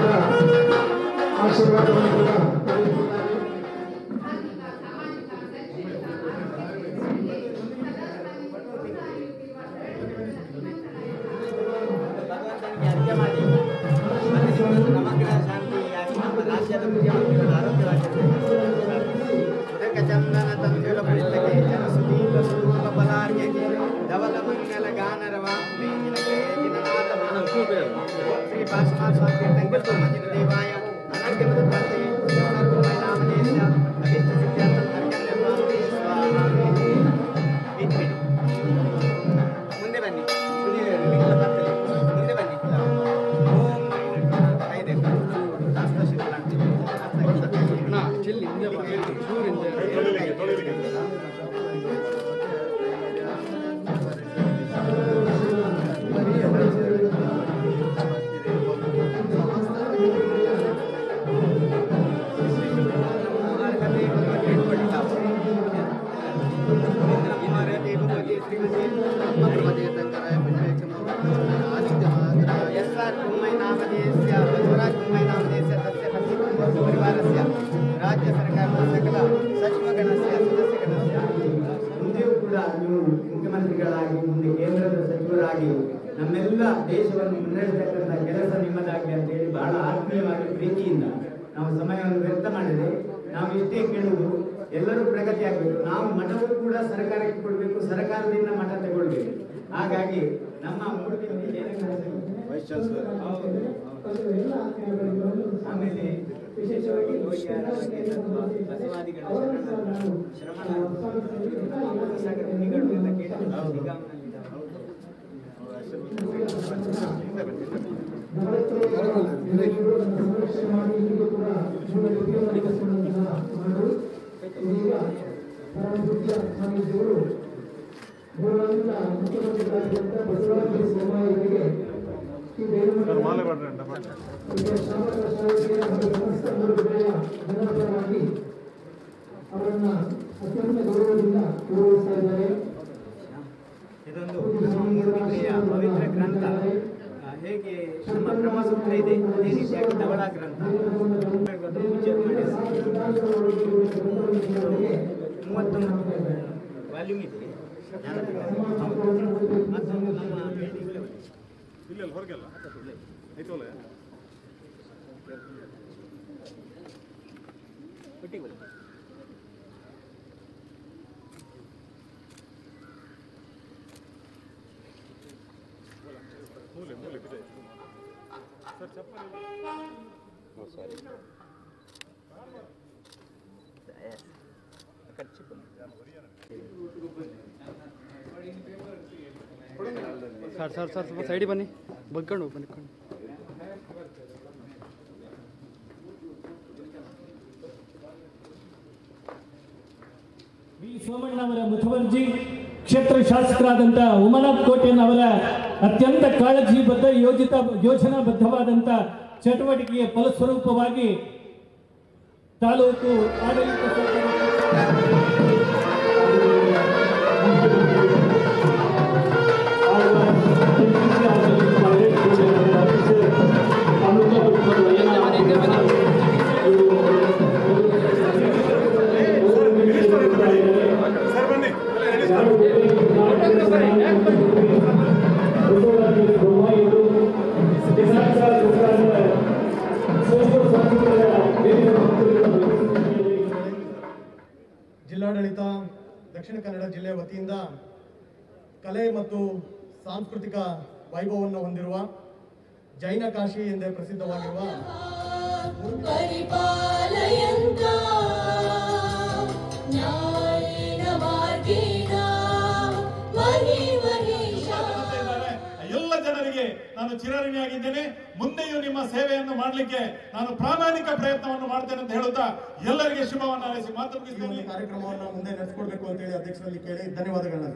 ದೇವಾಯ ಅನರ್ಘ್ಯಮದಪ್ರಾರ್ಥನೆ ಸರ್ವಮಯ ನಾಮಧೇಯ ಅಭಿಷ್ಟ ಸಿದ್ಧಾರ್ಥಂ ಅರ್ಘ್ಯಮದಪ್ರಾರ್ಥನೆ ಸ್ವಾಹ ಬಿಡಿ, ಬಿಡಿ. ಮುಂದೆ ಬನ್ನಿ ಇಲ್ಲಿ ನಿಮಗೆಲ್ಲ ಬರ್ತದೆ ಮುಂದೆ ಬನ್ನಿ ಓಂ ಐದೆ ಶಾಸ್ತ್ರ ಶಿವರಾತ್ರಿ ರಾಜ್ಯ ಸರ್ಕಾರದ ಸಕಲ ಸಚಿವಗಣಸ್ಯ ಸದಸ್ಯಗಣಸ್ಯ ಮುಂದೆಯೂ ಕೂಡ ನೀವು ಮುಖ್ಯಮಂತ್ರಿಗಳಾಗಿ ಮುಂದೆ ಕೇಂದ್ರದ ಸಚಿವರಾಗಿ ನಮ್ಮೆಲ್ಲ ದೇಶವನ್ನು ಮುನ್ನಡೆಸತಕ್ಕಂಥ ಕೆಲಸ ನಿಮ್ಮದಾಗಲಿ ಅಂತ ಹೇಳಿ ಬಹಳ ಆತ್ಮೀಯವಾಗಿ ಪ್ರೀತಿಯಿಂದ ನಾವು ಸಮಯವನ್ನು ವ್ಯರ್ಥ ಮಾಡಿದೆ ನಾವು ಇಷ್ಟೇ ಕೇಳುವುದು ಎಲ್ಲರೂ ಪ್ರಗತಿ ಆಗಬೇಕು ನಾವು ಮಠವೂ ಕೂಡ ಸರ್ಕಾರಕ್ಕೆ ಕೊಡಬೇಕು ಸರ್ಕಾರದಿಂದ ಮಠ ತಗೊಳ್ಬೇಕು ಹಾಗಾಗಿ ನಮ್ಮ ಮೂರ್ತಿಯಲ್ಲಿ ಏನೇನು ವೈಸ್ ಚಾನ್ಸಲರ್ ಆಮೇಲೆ ವಿಶೇಷವಾಗಿ ಯೋಗ್ಯರಾಗಿ ಅಥವಾ ಬಸವಾದಿಗಳ ಶರಣರು, ಶ್ರಮಣ ಸಾಗರ ಮುನಿಗಳು ಎಲ್ಲ ಕೇಳಿದ್ರು. ನಿಗಮನಲ್ಲಿದ್ದಾರೆ. ಅವರನ್ನ ಅತ್ಯಂತ ಗೌರವದಿಂದ ಗೌರವಿಸ್ತಾ ಇದ್ದಾರೆ ಇದೊಂದು ಮೂರ್ತಿಪ್ರಿಯ ಪವಿತ್ರ ಗ್ರಂಥ ಆ, ಹೇಗೆ ನಮ್ಮ ಬ್ರಹ್ಮಸೂತ್ರ ಇದೆ ಅದೇ ರೀತಿಯಾಗಿ ಧವಳ ಗ್ರಂಥ ಇವತ್ತು ಪೂಜೆ ಮಾಡಿದ್ದಾರೆ. ಮೂವತ್ತೊಂದು ವಾಲ್ಯೂಮ್ ಇದೆ ಜ್ಞಾನಪೀಠ. ಹೌದು. ಮತ್ತೊಂದು ನಮ್ಮ building level. ಒಟ್ಟಿಗೆ ಬನ್ನಿ. ಸರ್ ಸರ್ ಸರ್ ಸ್ವಲ್ಪ ಸೈಡಿಗೆ ಬನ್ನಿ ಬಗ್ಕೊಂಡು ಬನ್ನಿ ವಿ ಸೋಮಣ್ಣವರ ಮುತುವರ್ಜಿ ಕ್ಷೇತ್ರ ಶಾಸಕರಾದಂಥ ಉಮನಾಥ್ ಕೋಟೆಯನ್ನವರ ಅತ್ಯಂತ ಕಾಳಜಿಬದ್ಧ ಯೋಜಿತ ಯೋಜನಾಬದ್ಧವಾದಂಥ ಚಟುವಟಿಕೆಯ ಫಲಸ್ವರೂಪವಾಗಿ ತಾಲೂಕು ಆಡಳಿತ ಜಿಲ್ಲಾಡಳಿತ ದಕ್ಷಿಣ ಕನ್ನಡ ಜಿಲ್ಲೆ ವತಿಯಿಂದ ಕಲೆ ಮತ್ತು ಸಾಂಸ್ಕೃತಿಕ ವೈಭವವನ್ನು ಹೊಂದಿರುವ ಜೈನ ಕಾಶಿ ಎಂದೇ ಪ್ರಸಿದ್ಧವಾಗಿರುವ ಪರಿಪಾಲಯಂತ ನ್ಯಾಯೇನ ಮಾರ್ಗೇಣ ಮಹಿ ಮಹೇಶ ಎಲ್ಲ ಜನರಿಗೆ ನಾನು ಚಿರಋಣಿಯಾಗಿದ್ದೇನೆ ಮುಂದೆಯೂ ನಿಮ್ಮ ಸೇವೆಯನ್ನು ಮಾಡಲಿಕ್ಕೆ ನಾನು ಪ್ರಾಮಾಣಿಕ ಪ್ರಯತ್ನವನ್ನು ಮಾಡ್ತೇನೆ ಅಂತ ಹೇಳುತ್ತಾ ಎಲ್ಲರಿಗೆ ಶುಭವನ್ನು ಹಾರೈಸಿ ಮಾತು ಈ ಮುಗಿಸ್ತೇನೆ ಒಂದು ಕಾರ್ಯಕ್ರಮವನ್ನು ಮುಂದೆ ನಡೆಸಿಕೊಡ್ಬೇಕು ಅಂತ ಹೇಳಿ ಅಧ್ಯಕ್ಷರಲ್ಲಿ ಕೇಳಿ ಧನ್ಯವಾದಗಳನ್ನ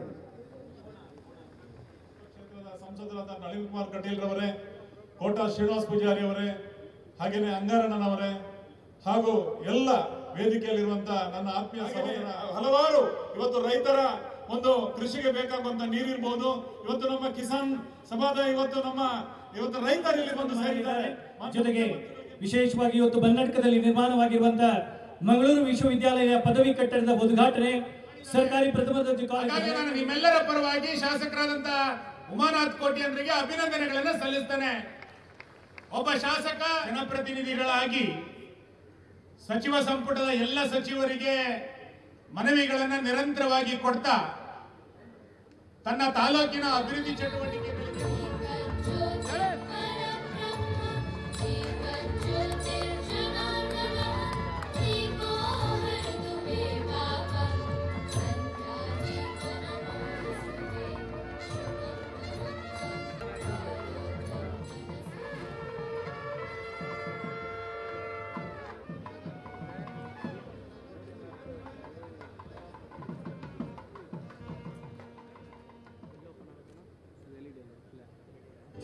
ಕ್ಷೇತ್ರದ ಸಂಸದರಾದ ನಳಿನ್ ಕುಮಾರ್ ಕಟೀಲ್ ರವರೇ ಕೋಟಾ ಶ್ರೀನಿವಾಸ್ ಪೂಜಾರಿ ಅವರೇ ಹಾಗೇನೆ ಅಂಗಾರಣ್ಣನವರೇ ಹಾಗೂ ಎಲ್ಲ ವೇದಿಕೆಯಲ್ಲಿರುವಂತ ನನ್ನ ಆತ್ಮೀಯ ಸಹೋದರ ಹಲವಾರು ಇವತ್ತು ರೈತರ ಒಂದು ಕೃಷಿಗೆ ಬೇಕಾಗುವಂತ ನೀರಿರ್ಬೋದು ಇವತ್ತು ನಮ್ಮ ಕಿಸಾನ್ ಸಭಾದ ಇವತ್ತು ನಮ್ಮ ಇವತ್ತು ರೈತರು ಇಲ್ಲಿ ಬಂದು ಸೇರಿದ್ದಾರೆ ಜೊತೆಗೆ ವಿಶೇಷವಾಗಿ ಇವತ್ತು ಕರ್ನಾಟಕದಲ್ಲಿ ನಿರ್ಮಾಣವಾಗಿರುವಂತಹ ಮಂಗಳೂರು ವಿಶ್ವವಿದ್ಯಾಲಯ ಪದವಿ ಕಟ್ಟಡದ ಉದ್ಘಾಟನೆ ಸರ್ಕಾರಿ ಪ್ರಥಮ ದರ್ಜೆ ಹಾಗಾಗಿ ಕಾಲೇಜು ನಾನು ನಿಮ್ಮೆಲ್ಲರ ಪರವಾಗಿ ಶಾಸಕರಾದಂತ ಉಮಾನಾಥ್ ಕೋಟಿಯನ್ರಿಗೆ ಅಭಿನಂದನೆಗಳನ್ನು ಸಲ್ಲಿಸ್ತೇನೆ ಒಬ್ಬ ಶಾಸಕ ಜನಪ್ರತಿನಿಧಿಗಳಾಗಿ ಸಚಿವ ಸಂಪುಟದ ಎಲ್ಲ ಸಚಿವರಿಗೆ ಮನವಿಗಳನ್ನ ನಿರಂತರವಾಗಿ ಕೊಡ್ತಾ ತನ್ನ ತಾಲೂಕಿನ ಅಭಿವೃದ್ಧಿ ಚಟುವಟಿಕೆಗಳಿಗೆ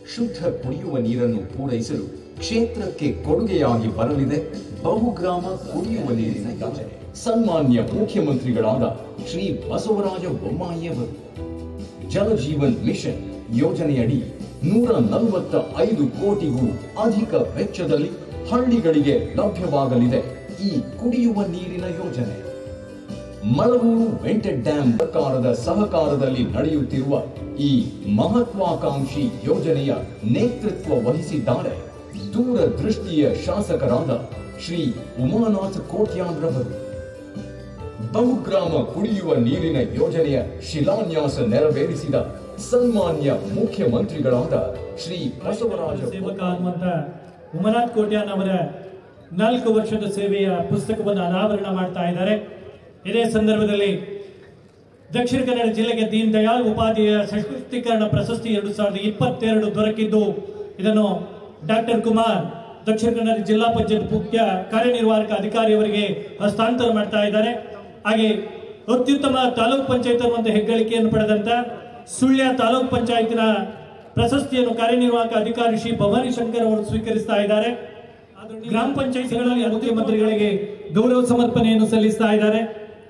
ಶುದ್ಧ ಕುಡಿಯುವ ನೀರನ್ನು ಪೂರೈಸಲು ಕ್ಷೇತ್ರಕ್ಕೆ ಕೊಡುಗೆಯಾಗಿ ಬರಲಿದೆ ಬಹುಗ್ರಾಮ ಕುಡಿಯುವ ನೀರಿನ ಯೋಜನೆ ಸನ್ಮಾನ್ಯ ಮುಖ್ಯಮಂತ್ರಿಗಳಾದ ಶ್ರೀ ಬಸವರಾಜ ಬೊಮ್ಮಾಯಿಯವರು ಜಲಜೀವನ್ ಮಿಷನ್ ಯೋಜನೆಯಡಿ ನೂರ ನಲವತ್ತ ಐದು ಕೋಟಿಗೂ ಅಧಿಕ ವೆಚ್ಚದಲ್ಲಿ ಹಳ್ಳಿಗಳಿಗೆ ಲಭ್ಯವಾಗಲಿದೆ ಈ ಕುಡಿಯುವ ನೀರಿನ ಯೋಜನೆ ಮಳವೂರು ವೆಂಟೆಡ್ ಡ್ಯಾಂ ಸರ್ಕಾರದ ಸಹಕಾರದಲ್ಲಿ ನಡೆಯುತ್ತಿರುವ ಈ ಮಹತ್ವಾಕಾಂಕ್ಷಿ ಯೋಜನೆಯ ನೇತೃತ್ವ ವಹಿಸಿದ್ದಾರೆ ದೂರದೃಷ್ಟಿಯ ಶಾಸಕರಾದ ಶ್ರೀ ಉಮಾನಾಥ್ ಕೋಟ್ಯಾನ್ರವರು ಬಹುಗ್ರಾಮ ಕುಡಿಯುವ ನೀರಿನ ಯೋಜನೆಯ ಶಿಲಾನ್ಯಾಸ ನೆರವೇರಿಸಿದ ಸನ್ಮಾನ್ಯ ಮುಖ್ಯಮಂತ್ರಿಗಳಾದ ಶ್ರೀ ಬಸವರಾಜ ಸೇವಕ ಅನ್ನುವಂತ ಉಮನಾಥ್ ಕೋಟ್ಯಾನ್ ಅವರ ನಾಲ್ಕು ವರ್ಷದ ಸೇವೆಯ ಪುಸ್ತಕವನ್ನು ಅನಾವರಣ ಮಾಡ್ತಾ ಇದ್ದಾರೆ ಇದೇ ಸಂದರ್ಭದಲ್ಲಿ ದಕ್ಷಿಣ ಕನ್ನಡ ಜಿಲ್ಲೆಗೆ ದೀನ್ ದಯಾಳ್ ಉಪಾಧ್ಯಾಯ ಸಶಕ್ತೀಕರಣ ಪ್ರಶಸ್ತಿ ಎರಡು ಸಾವಿರದ ಇಪ್ಪತ್ತೆರಡು ದೊರಕಿದ್ದು ಇದನ್ನು ಡಾಕ್ಟರ್ ಕುಮಾರ್ ದಕ್ಷಿಣ ಕನ್ನಡ ಜಿಲ್ಲಾ ಪಂಚಾಯತ್ ಮುಖ್ಯ ಕಾರ್ಯನಿರ್ವಾಹಕ ಅಧಿಕಾರಿಯವರಿಗೆ ಹಸ್ತಾಂತರ ಮಾಡ್ತಾ ಇದ್ದಾರೆ ಹಾಗೆ ಅತ್ಯುತ್ತಮ ತಾಲೂಕ್ ಪಂಚಾಯತ್ ಅನ್ನುವಂಥ ಹೆಗ್ಗಳಿಕೆಯನ್ನು ಪಡೆದಂತ ಸುಳ್ಯ ತಾಲೂಕ್ ಪಂಚಾಯತಿನ ಪ್ರಶಸ್ತಿಯನ್ನು ಕಾರ್ಯನಿರ್ವಾಹಕ ಅಧಿಕಾರಿ ಶ್ರೀ ಭವಾನಿ ಶಂಕರ್ ಅವರು ಸ್ವೀಕರಿಸ್ತಾ ಇದ್ದಾರೆ ಗ್ರಾಮ ಪಂಚಾಯತಿಗಳಲ್ಲಿ ಮುಖ್ಯಮಂತ್ರಿಗಳಿಗೆ ಗೌರವ ಸಮರ್ಪಣೆಯನ್ನು ಸಲ್ಲಿಸ್ತಾ ಇದ್ದಾರೆ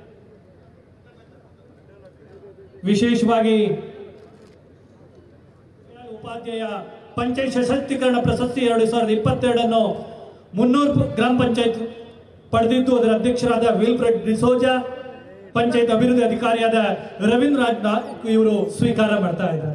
ವಿಶೇಷವಾಗಿ ಉಪಾಧ್ಯಾಯ ಪಂಚಾಯತ್ ಸಶಕ್ತೀಕರಣ ಪ್ರಶಸ್ತಿ ಎರಡು ಸಾವಿರದ ಇಪ್ಪತ್ತೆರಡನ್ನು ಮುನ್ನೂರು ಗ್ರಾಮ ಪಂಚಾಯತ್ ಪಡೆದಿದ್ದು ಅದರ ಅಧ್ಯಕ್ಷರಾದ ವಿಲ್ಫ್ರೆಡ್ ಡಿಸೋಜಾ ಪಂಚಾಯತ್ ಅಭಿವೃದ್ಧಿ ಅಧಿಕಾರಿಯಾದ ರವೀಂದ್ರ ರಾಜ್ ನಾಥ್ ಇವರು ಸ್ವೀಕಾರ ಮಾಡ್ತಾ ಇದ್ದಾರೆ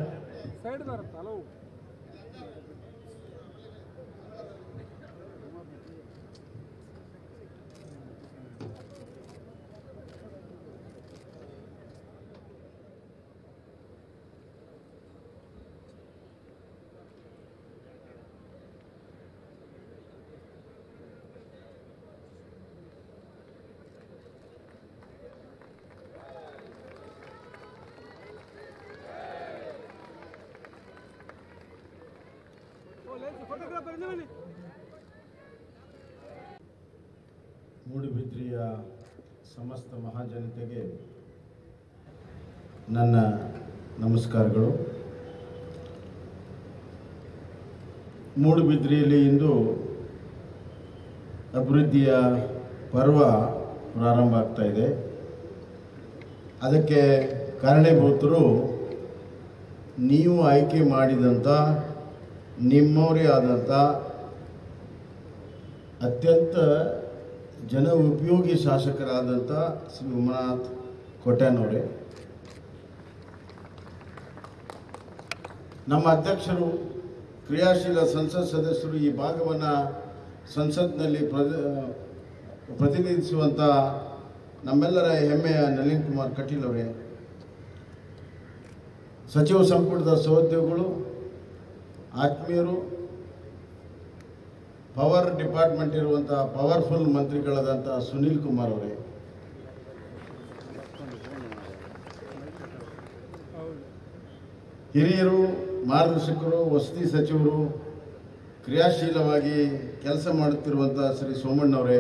ಮೂಡುಬಿದ್ರಿಯ ಸಮಸ್ತ ಮಹಾಜನತೆಗೆ ನನ್ನ ನಮಸ್ಕಾರಗಳು ಮೂಡುಬಿದ್ರಿಯಲ್ಲಿ ಇಂದು ಅಭಿವೃದ್ಧಿಯ ಪರ್ವ ಪ್ರಾರಂಭ ಆಗ್ತಾ ಇದೆ ಅದಕ್ಕೆ ಕಾರಣೀಭೂತರು ನೀವು ಆಯ್ಕೆ ಮಾಡಿದಂಥ ನಿಮ್ಮವರೇ ಆದಂಥ ಅತ್ಯಂತ ಜನ ಉಪಯೋಗಿ ಶಾಸಕರಾದಂಥ ಶ್ರೀ ಉಮಾನಾಥ್ ಕೋಟ್ಯಾನವರೇ ನಮ್ಮ ಅಧ್ಯಕ್ಷರು ಕ್ರಿಯಾಶೀಲ ಸಂಸತ್ ಸದಸ್ಯರು ಈ ಭಾಗವನ್ನು ಸಂಸತ್ನಲ್ಲಿ ಪ್ರತಿ ಪ್ರತಿನಿಧಿಸುವಂಥ ನಮ್ಮೆಲ್ಲರ ಹೆಮ್ಮೆಯ ನಳಿನ್ ಕುಮಾರ್ ಕಟೀಲ್ ಅವರೇ ಸಚಿವ ಸಂಪುಟದ ಸಹೋದ್ಯೋಗಿಗಳು ಆತ್ಮೀಯರು ಪವರ್ ಡಿಪಾರ್ಟ್ಮೆಂಟ್ ಇರುವಂಥ ಪವರ್ಫುಲ್ ಮಂತ್ರಿಗಳಾದಂಥ ಸುನೀಲ್ ಕುಮಾರ್ ಅವರೇ ಹಿರಿಯರು ಮಾರ್ಗದರ್ಶಕರು ವಸತಿ ಸಚಿವರು ಕ್ರಿಯಾಶೀಲವಾಗಿ ಕೆಲಸ ಮಾಡುತ್ತಿರುವಂಥ ಶ್ರೀ ಸೋಮಣ್ಣವರೇ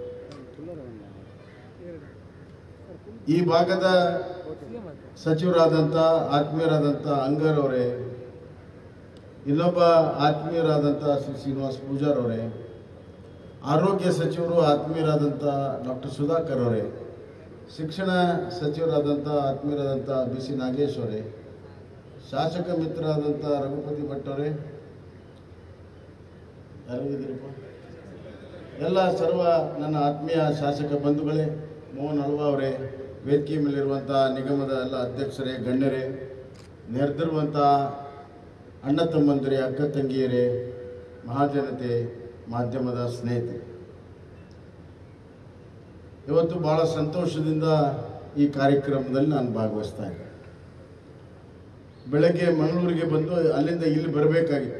ಈ ಭಾಗದ ಸಚಿವರಾದಂಥ ಆತ್ಮೀಯರಾದಂಥ ಅಂಗರ್ ಅವರೇ ಇನ್ನೊಬ್ಬ ಆತ್ಮೀಯರಾದಂಥ ಶ್ರೀ ಶ್ರೀನಿವಾಸ್ ಪೂಜಾರ್ ಅವರೇ ಆರೋಗ್ಯ ಸಚಿವರು ಆತ್ಮೀಯರಾದಂಥ ಡಾಕ್ಟರ್ ಸುಧಾಕರ್ ಅವರೇ ಶಿಕ್ಷಣ ಸಚಿವರಾದಂಥ ಆತ್ಮೀಯರಾದಂಥ ಬಿ ಸಿ ನಾಗೇಶ್ ಅವರೇ ಶಾಸಕ ಮಿತ್ರರಾದಂಥ ರಘುಪತಿ ಭಟ್ ಅವರೇ ಯಾರು ಇದ್ದೀರಪ್ಪ ಎಲ್ಲ ಸರ್ವ ನನ್ನ ಆತ್ಮೀಯ ಶಾಸಕ ಬಂಧುಗಳೇ ಮೋಹನ್ ಅಳ್ವಾ ಅವರೇ ವೇದಿಕೆ ಮೇಲಿರುವಂಥ ನಿಗಮದ ಎಲ್ಲ ಅಧ್ಯಕ್ಷರೇ ಗಣ್ಯರೇ ನೆರೆದಿರುವಂಥ ಅಣ್ಣ ತಮ್ಮಂದಿರೇ ಅಕ್ಕ ತಂಗಿಯರೇ ಮಹಾಜನತೆ ಮಾಧ್ಯಮದ ಸ್ನೇಹಿತರೆ ಇವತ್ತು ಭಾಳ ಸಂತೋಷದಿಂದ ಈ ಕಾರ್ಯಕ್ರಮದಲ್ಲಿ ನಾನು ಭಾಗವಹಿಸ್ತಾ ಇದ್ದೆ ಬೆಳಗ್ಗೆ ಮಂಗಳೂರಿಗೆ ಬಂದು ಅಲ್ಲಿಂದ ಇಲ್ಲಿ ಬರಬೇಕಾಗಿತ್ತು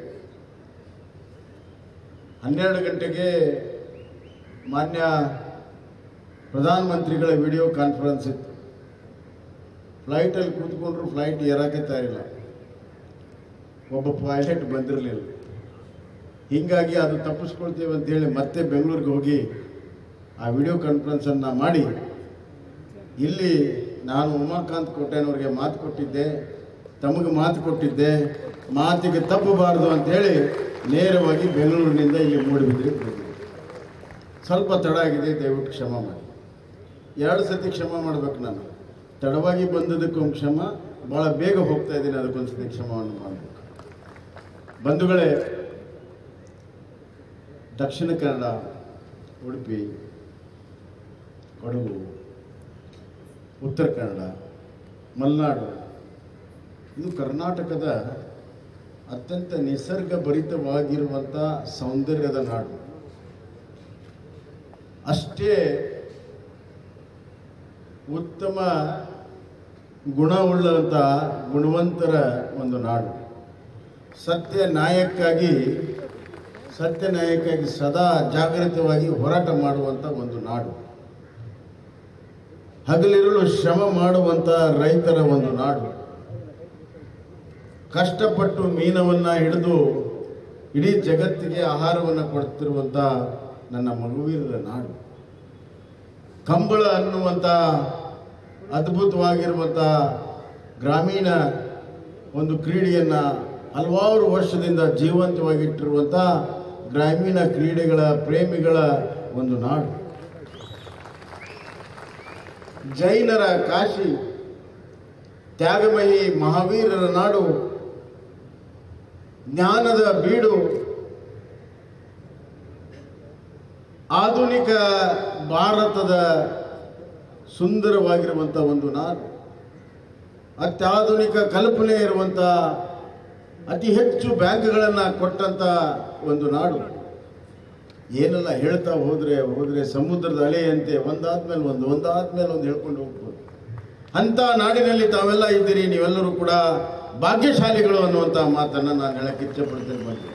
ಹನ್ನೆರಡು ಗಂಟೆಗೆ ಮಾನ್ಯ ಪ್ರಧಾನಮಂತ್ರಿಗಳ ವಿಡಿಯೋ ಕಾನ್ಫರೆನ್ಸ್ ಇತ್ತು ಫ್ಲೈಟಲ್ಲಿ ಕೂತ್ಕೊಂಡ್ರು ಫ್ಲೈಟ್ ಏರಕ್ಕೆ ತಯಾರಿಲ್ಲ ಒಬ್ಬ ಪೈಲಟ್ ಬಂದಿರಲಿಲ್ಲ ಹೀಗಾಗಿ ಅದು ತಪ್ಪಿಸ್ಕೊಳ್ತೀವಿ ಅಂತೇಳಿ ಮತ್ತೆ ಬೆಂಗಳೂರಿಗೆ ಹೋಗಿ ಆ ವಿಡಿಯೋ ಕಾನ್ಫರೆನ್ಸನ್ನು ಮಾಡಿ ಇಲ್ಲಿ ನಾನು ಉಮಾಕಾಂತ್ ಕೋಟೆನವ್ರಿಗೆ ಮಾತು ಕೊಟ್ಟಿದ್ದೆ ತಮಗೆ ಮಾತು ಕೊಟ್ಟಿದ್ದೆ ಮಾತಿಗೆ ತಪ್ಪಬಾರದು ಅಂತೇಳಿ ನೇರವಾಗಿ ಬೆಂಗಳೂರಿನಿಂದ ಇಲ್ಲಿ ಮೂಡಿಬಿದ್ರಿಗೆ ಬಂದಿದ್ದೆ ಸ್ವಲ್ಪ ತಡ ಆಗಿದೆ ದಯವಿಟ್ಟು ಕ್ಷಮ ಮಾಡಿ ಎರಡು ಸತಿ ಕ್ಷಮ ಮಾಡ್ಬೇಕು ನಾನು ತಡವಾಗಿ ಬಂದದಕ್ಕೂ ಒಂದು ಕ್ಷಮ ಭಾಳ ಬೇಗ ಹೋಗ್ತಾ ಇದ್ದೀನಿ ಅದಕ್ಕೊಂದು ಸತಿ ಕ್ಷಮವನ್ನು ಮಾಡಬೇಕು ಬಂಧುಗಳೇ ದಕ್ಷಿಣ ಕನ್ನಡ ಉಡುಪಿ ಕೊಡಗು ಉತ್ತರ ಕನ್ನಡ ಮಲೆನಾಡು ಇದು ಕರ್ನಾಟಕದ ಅತ್ಯಂತ ನಿಸರ್ಗ ಭರಿತವಾಗಿರುವಂಥ ಸೌಂದರ್ಯದ ನಾಡು ಅಷ್ಟೇ ಉತ್ತಮ ಗುಣವುಳ್ಳಂಥ ಗುಣವಂತರ ಒಂದು ನಾಡು ಸತ್ಯ ನ್ಯಾಯಕ್ಕಾಗಿ ಸತ್ಯ ನ್ಯಾಯಕ್ಕಾಗಿ ಸದಾ ಜಾಗೃತವಾಗಿ ಹೋರಾಟ ಮಾಡುವಂಥ ಒಂದು ನಾಡು ಹಗಲಿರುಳು ಶ್ರಮ ಮಾಡುವಂಥ ರೈತರ ಒಂದು ನಾಡು ಕಷ್ಟಪಟ್ಟು ಮೀನವನ್ನು ಹಿಡಿದು ಇಡೀ ಜಗತ್ತಿಗೆ ಆಹಾರವನ್ನು ಕೊಡ್ತಿರುವಂಥ ನನ್ನ ಮಗುವೀರರ ನಾಡು ಕಂಬಳ ಅನ್ನುವಂಥ ಅದ್ಭುತವಾಗಿರುವಂಥ ಗ್ರಾಮೀಣ ಒಂದು ಕ್ರೀಡೆಯನ್ನು ಹಲವಾರು ವರ್ಷದಿಂದ ಜೀವಂತವಾಗಿಟ್ಟಿರುವಂಥ ಗ್ರಾಮೀಣ ಕ್ರೀಡೆಗಳ ಪ್ರೇಮಿಗಳ ಒಂದು ನಾಡು ಜೈನರ ಕಾಶಿ ತ್ಯಾಗಮಯಿ ಮಹಾವೀರರ ನಾಡು ಜ್ಞಾನದ ಬೀಡು ಆಧುನಿಕ ಭಾರತದ ಸುಂದರವಾಗಿರುವಂಥ ಒಂದು ನಾಡು ಅತ್ಯಾಧುನಿಕ ಕಲ್ಪನೆ ಇರುವಂಥ ಅತಿ ಹೆಚ್ಚು ಬ್ಯಾಂಕ್ಗಳನ್ನು ಕೊಟ್ಟಂಥ ಒಂದು ನಾಡು ಏನೆಲ್ಲ ಹೇಳ್ತಾ ಹೋದರೆ ಹೋದರೆ ಸಮುದ್ರದ ಅಲೆಯಂತೆ ಒಂದಾದ್ಮೇಲೆ ಒಂದು ಒಂದಾದ್ಮೇಲೆ ಒಂದು ಹೇಳ್ಕೊಂಡು ಹೋಗ್ಬೋದು ಅಂಥ ನಾಡಿನಲ್ಲಿ ತಾವೆಲ್ಲ ಇದ್ದೀರಿ ನೀವೆಲ್ಲರೂ ಕೂಡ ಭಾಗ್ಯಶಾಲಿಗಳು ಅನ್ನುವಂಥ ಮಾತನ್ನು ನಾನು ಹೇಳಕ್ಕೆ ಇಚ್ಛೆಪಡ್ತೇನೆ ಬಂದೆ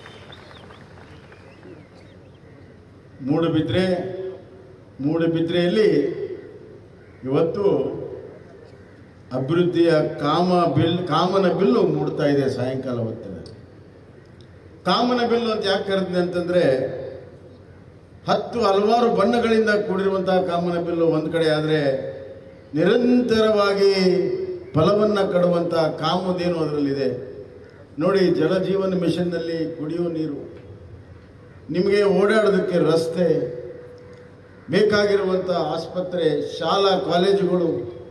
ಮೂಡುಬಿದ್ರೆ ಮೂಡುಬಿದ್ರೆಯಲ್ಲಿ ಇವತ್ತು ಅಭಿವೃದ್ಧಿಯ ಕಾಮ ಬಿಲ್ ಕಾಮನ ಬಿಲ್ಲು ಮೂಡ್ತಾ ಇದೆ ಸಾಯಂಕಾಲ ಹೊತ್ತಿನ ಕಾಮನ ಬಿಲ್ಲು ಅಂತ ಯಾಕೆ ಕರೆದ್ನೆ ಅಂತಂದ್ರೆ ಹತ್ತು ಹಲವಾರು ಬಣ್ಣಗಳಿಂದ ಕೂಡಿರುವಂತಹ ಕಾಮನ ಬಿಲ್ಲು ಒಂದು ಕಡೆ ಆದರೆ ನಿರಂತರವಾಗಿ ಫಲವನ್ನು ಕಡುವಂಥ ಕಾಮದೇನು ಅದರಲ್ಲಿದೆ ನೋಡಿ ಜಲಜೀವನ ಮಿಷನ್ನಲ್ಲಿ ಕುಡಿಯೋ ನೀರು ನಿಮಗೆ ಓಡಾಡೋದಕ್ಕೆ ರಸ್ತೆ ಬೇಕಾಗಿರುವಂಥ ಆಸ್ಪತ್ರೆ ಶಾಲಾ ಕಾಲೇಜುಗಳು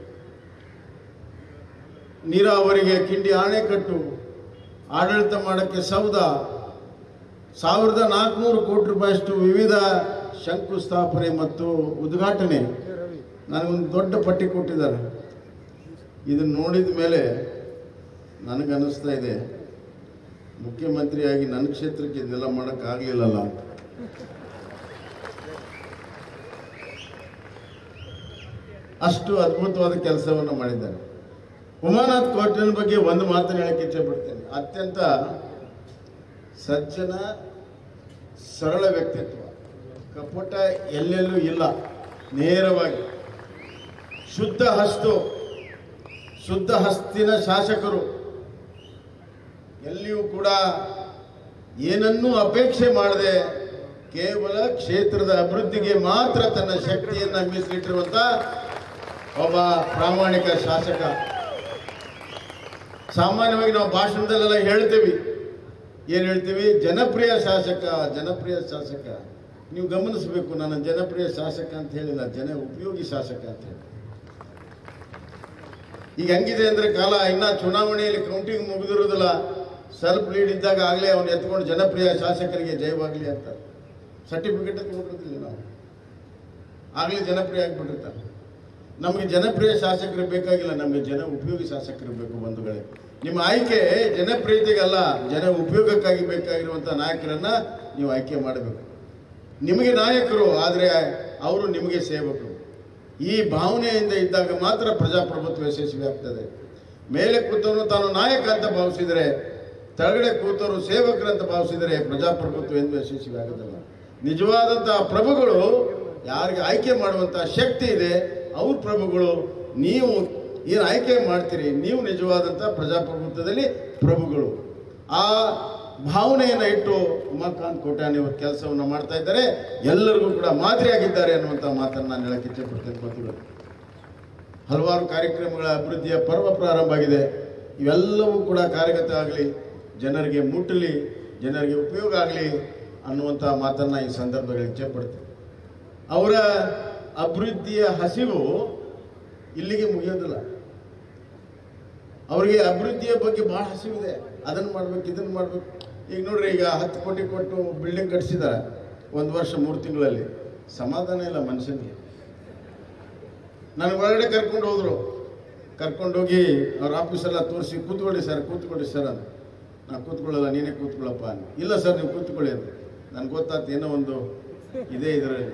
ನೀರಾವರಿಗೆ ಕಿಂಡಿ ಆಣೆಕಟ್ಟು ಆಡಳಿತ ಮಾಡೋಕ್ಕೆ ಸೌಧ ಸಾವಿರದ ನಾಲ್ಕುನೂರು ಕೋಟಿ ರೂಪಾಯಿಯಷ್ಟು ವಿವಿಧ ಶಂಕುಸ್ಥಾಪನೆ ಮತ್ತು ಉದ್ಘಾಟನೆ ನನಗೊಂದು ದೊಡ್ಡ ಪಟ್ಟಿ ಕೊಟ್ಟಿದ್ದಾರೆ ಇದನ್ನು ನೋಡಿದ ಮೇಲೆ ನನಗನ್ನಿಸ್ತಾ ಇದೆ ಮುಖ್ಯಮಂತ್ರಿಯಾಗಿ ನನ್ನ ಕ್ಷೇತ್ರಕ್ಕೆ ಇದೆಲ್ಲ ಮಾಡೋಕ್ಕಾಗಲಿಲ್ಲಲ್ಲ ಅಂತ ಅಷ್ಟು ಅದ್ಭುತವಾದ ಕೆಲಸವನ್ನು ಮಾಡಿದ್ದಾರೆ ಉಮಾನಾಥ್ ಕೋಟ್ರನ್ ಬಗ್ಗೆ ಒಂದು ಮಾತನ್ನು ಹೇಳಕ್ಕೆ ಇಚ್ಛೆಪಡ್ತೇನೆ ಅತ್ಯಂತ ಸಜ್ಜನ ಸರಳ ವ್ಯಕ್ತಿತ್ವ ಕಪಟ ಎಲ್ಲೆಲ್ಲೂ ಇಲ್ಲ ನೇರವಾಗಿ ಶುದ್ಧ ಹಸ್ತು ಶುದ್ಧ ಹಸ್ತಿನ ಶಾಸಕರು ಎಲ್ಲಿಯೂ ಕೂಡ ಏನನ್ನೂ ಅಪೇಕ್ಷೆ ಮಾಡದೆ ಕೇವಲ ಕ್ಷೇತ್ರದ ಅಭಿವೃದ್ಧಿಗೆ ಮಾತ್ರ ತನ್ನ ಶಕ್ತಿಯನ್ನು ಮೀಸಲಿಟ್ಟಿರುವಂತ ಒಬ್ಬ ಪ್ರಾಮಾಣಿಕ ಶಾಸಕ ಸಾಮಾನ್ಯವಾಗಿ ನಾವು ಭಾಷಣದಲ್ಲೆಲ್ಲ ಹೇಳ್ತೀವಿ ಏನು ಹೇಳ್ತೀವಿ ಜನಪ್ರಿಯ ಶಾಸಕ ಜನಪ್ರಿಯ ಶಾಸಕ ನೀವು ಗಮನಿಸಬೇಕು ನಾನು ಜನಪ್ರಿಯ ಶಾಸಕ ಅಂತ ಹೇಳಿಲ್ಲ ಜನ ಉಪಯೋಗಿ ಶಾಸಕ ಅಂತ ಹೇಳಿ ಈಗ ಹೆಂಗಿದೆ ಅಂದ್ರೆ ಕಾಲ ಇನ್ನ ಚುನಾವಣೆಯಲ್ಲಿ ಕೌಂಟಿಂಗ್ ಮುಗಿದಿರೋದಿಲ್ಲ ಸ್ವಲ್ಪ ಲೀಡ್ ಇದ್ದಾಗ ಆಗಲೇ ಅವನು ಎತ್ಕೊಂಡು ಜನಪ್ರಿಯ ಶಾಸಕರಿಗೆ ಜಯವಾಗಲಿ ಅಂತ ಸರ್ಟಿಫಿಕೇಟ್ ಕೊಟ್ಟಿರ್ತೀವಿ ನಾವು ಆಗಲೇ ಜನಪ್ರಿಯ ಆಗಿಬಿಟ್ಟಿರ್ತಾರೆ ನಮಗೆ ಜನಪ್ರಿಯ ಶಾಸಕರು ಬೇಕಾಗಿಲ್ಲ ನಮಗೆ ಜನ ಉಪಯೋಗಿ ಶಾಸಕರು ಬೇಕು ಬಂಧುಗಳೇ ನಿಮ್ಮ ಆಯ್ಕೆ ಜನಪ್ರಿಯತೆಗಲ್ಲ ಜನ ಉಪಯೋಗಕ್ಕಾಗಿ ಬೇಕಾಗಿರುವಂಥ ನಾಯಕರನ್ನ ನೀವು ಆಯ್ಕೆ ಮಾಡಬೇಕು ನಿಮಗೆ ನಾಯಕರು ಆದರೆ ಅವರು ನಿಮಗೆ ಸೇವಕರು ಈ ಭಾವನೆಯಿಂದ ಇದ್ದಾಗ ಮಾತ್ರ ಪ್ರಜಾಪ್ರಭುತ್ವ ಯಶಸ್ವಿ ಆಗ್ತದೆ ಮೇಲೆ ಕೂತವನು ತಾನು ನಾಯಕ ಅಂತ ಭಾವಿಸಿದರೆ ಕೆಳಗಡೆ ಕೂತವರು ಸೇವಕರಂತ ಭಾವಿಸಿದರೆ ಪ್ರಜಾಪ್ರಭುತ್ವ ಎಂದು ಯಶಸ್ವಿ ಆಗೋದಿಲ್ಲ ನಿಜವಾದಂತಹ ಪ್ರಭುಗಳು ಯಾರಿಗೆ ಆಯ್ಕೆ ಮಾಡುವಂತಹ ಶಕ್ತಿ ಇದೆ ಅವ್ರ ಪ್ರಭುಗಳು ನೀವು ಏನು ಆಯ್ಕೆ ಮಾಡ್ತೀರಿ ನೀವು ನಿಜವಾದಂಥ ಪ್ರಜಾಪ್ರಭುತ್ವದಲ್ಲಿ ಪ್ರಭುಗಳು ಆ ಭಾವನೆಯನ್ನು ಇಟ್ಟು ಉಮಾಕಾಂತ್ ಕೋಟ್ಯಾನಿ ಅವರು ಕೆಲಸವನ್ನು ಮಾಡ್ತಾ ಇದ್ದಾರೆ ಎಲ್ಲರಿಗೂ ಕೂಡ ಮಾದರಿಯಾಗಿದ್ದಾರೆ ಅನ್ನುವಂಥ ಮಾತನ್ನು ನಾನು ಹೇಳಕ್ಕೆ ಇಚ್ಛೆಪಡ್ತೇನೆ ಬಂಧುಗಳು ಹಲವಾರು ಕಾರ್ಯಕ್ರಮಗಳ ಅಭಿವೃದ್ಧಿಯ ಪರ್ವ ಪ್ರಾರಂಭ ಆಗಿದೆ ಇವೆಲ್ಲವೂ ಕೂಡ ಕಾರ್ಯಗತ ಆಗಲಿ ಜನರಿಗೆ ಮುಟ್ಟಲಿ ಜನರಿಗೆ ಉಪಯೋಗ ಆಗಲಿ ಅನ್ನುವಂಥ ಮಾತನ್ನು ಈ ಸಂದರ್ಭದಲ್ಲಿ ಇಚ್ಛೆಪಡ್ತೀನಿ ಅವರ ಅಭಿವೃದ್ಧಿಯ ಹಸಿವು ಇಲ್ಲಿಗೆ ಮುಗಿಯೋದಿಲ್ಲ ಅವರಿಗೆ ಅಭಿವೃದ್ಧಿಯ ಬಗ್ಗೆ ಭಾಳ ಹಸಿವಿದೆ ಅದನ್ನು ಮಾಡ್ಬೇಕು ಇದನ್ನು ಮಾಡ್ಬೇಕು ಈಗ ನೋಡ್ರಿ ಈಗ ಹತ್ತು ಕೋಟಿ ಕೊಟ್ಟು ಬಿಲ್ಡಿಂಗ್ ಕಟ್ಸಿದ್ದಾರೆ ಒಂದು ವರ್ಷ ಮೂರು ತಿಂಗಳಲ್ಲಿ ಸಮಾಧಾನ ಇಲ್ಲ ಮನುಷ್ಯನಿಗೆ ನನಗೆ ಒಳಗಡೆ ಕರ್ಕೊಂಡು ಹೋದ್ರು ಕರ್ಕೊಂಡೋಗಿ ಅವ್ರ ಆಫೀಸೆಲ್ಲ ತೋರಿಸಿ ಕೂತ್ಕೊಳ್ಳಿ ಸರ್ ಕೂತ್ಕೊಳ್ಳಿ ಸರ್ ಅಂತ ನಾನು ಕೂತ್ಕೊಳ್ಳಲ್ಲ ನೀನೇ ಕೂತ್ಕೊಳ್ಳಪ್ಪ ಅಂದೆ. ಇಲ್ಲ ಸರ್ ನೀವು ಕೂತ್ಕೊಳ್ಳಿ ಅಂತ ನನಗೆ ಗೊತ್ತಾಯ್ತು ಏನೋ ಒಂದು ಇದೇ ಇದರಲ್ಲಿ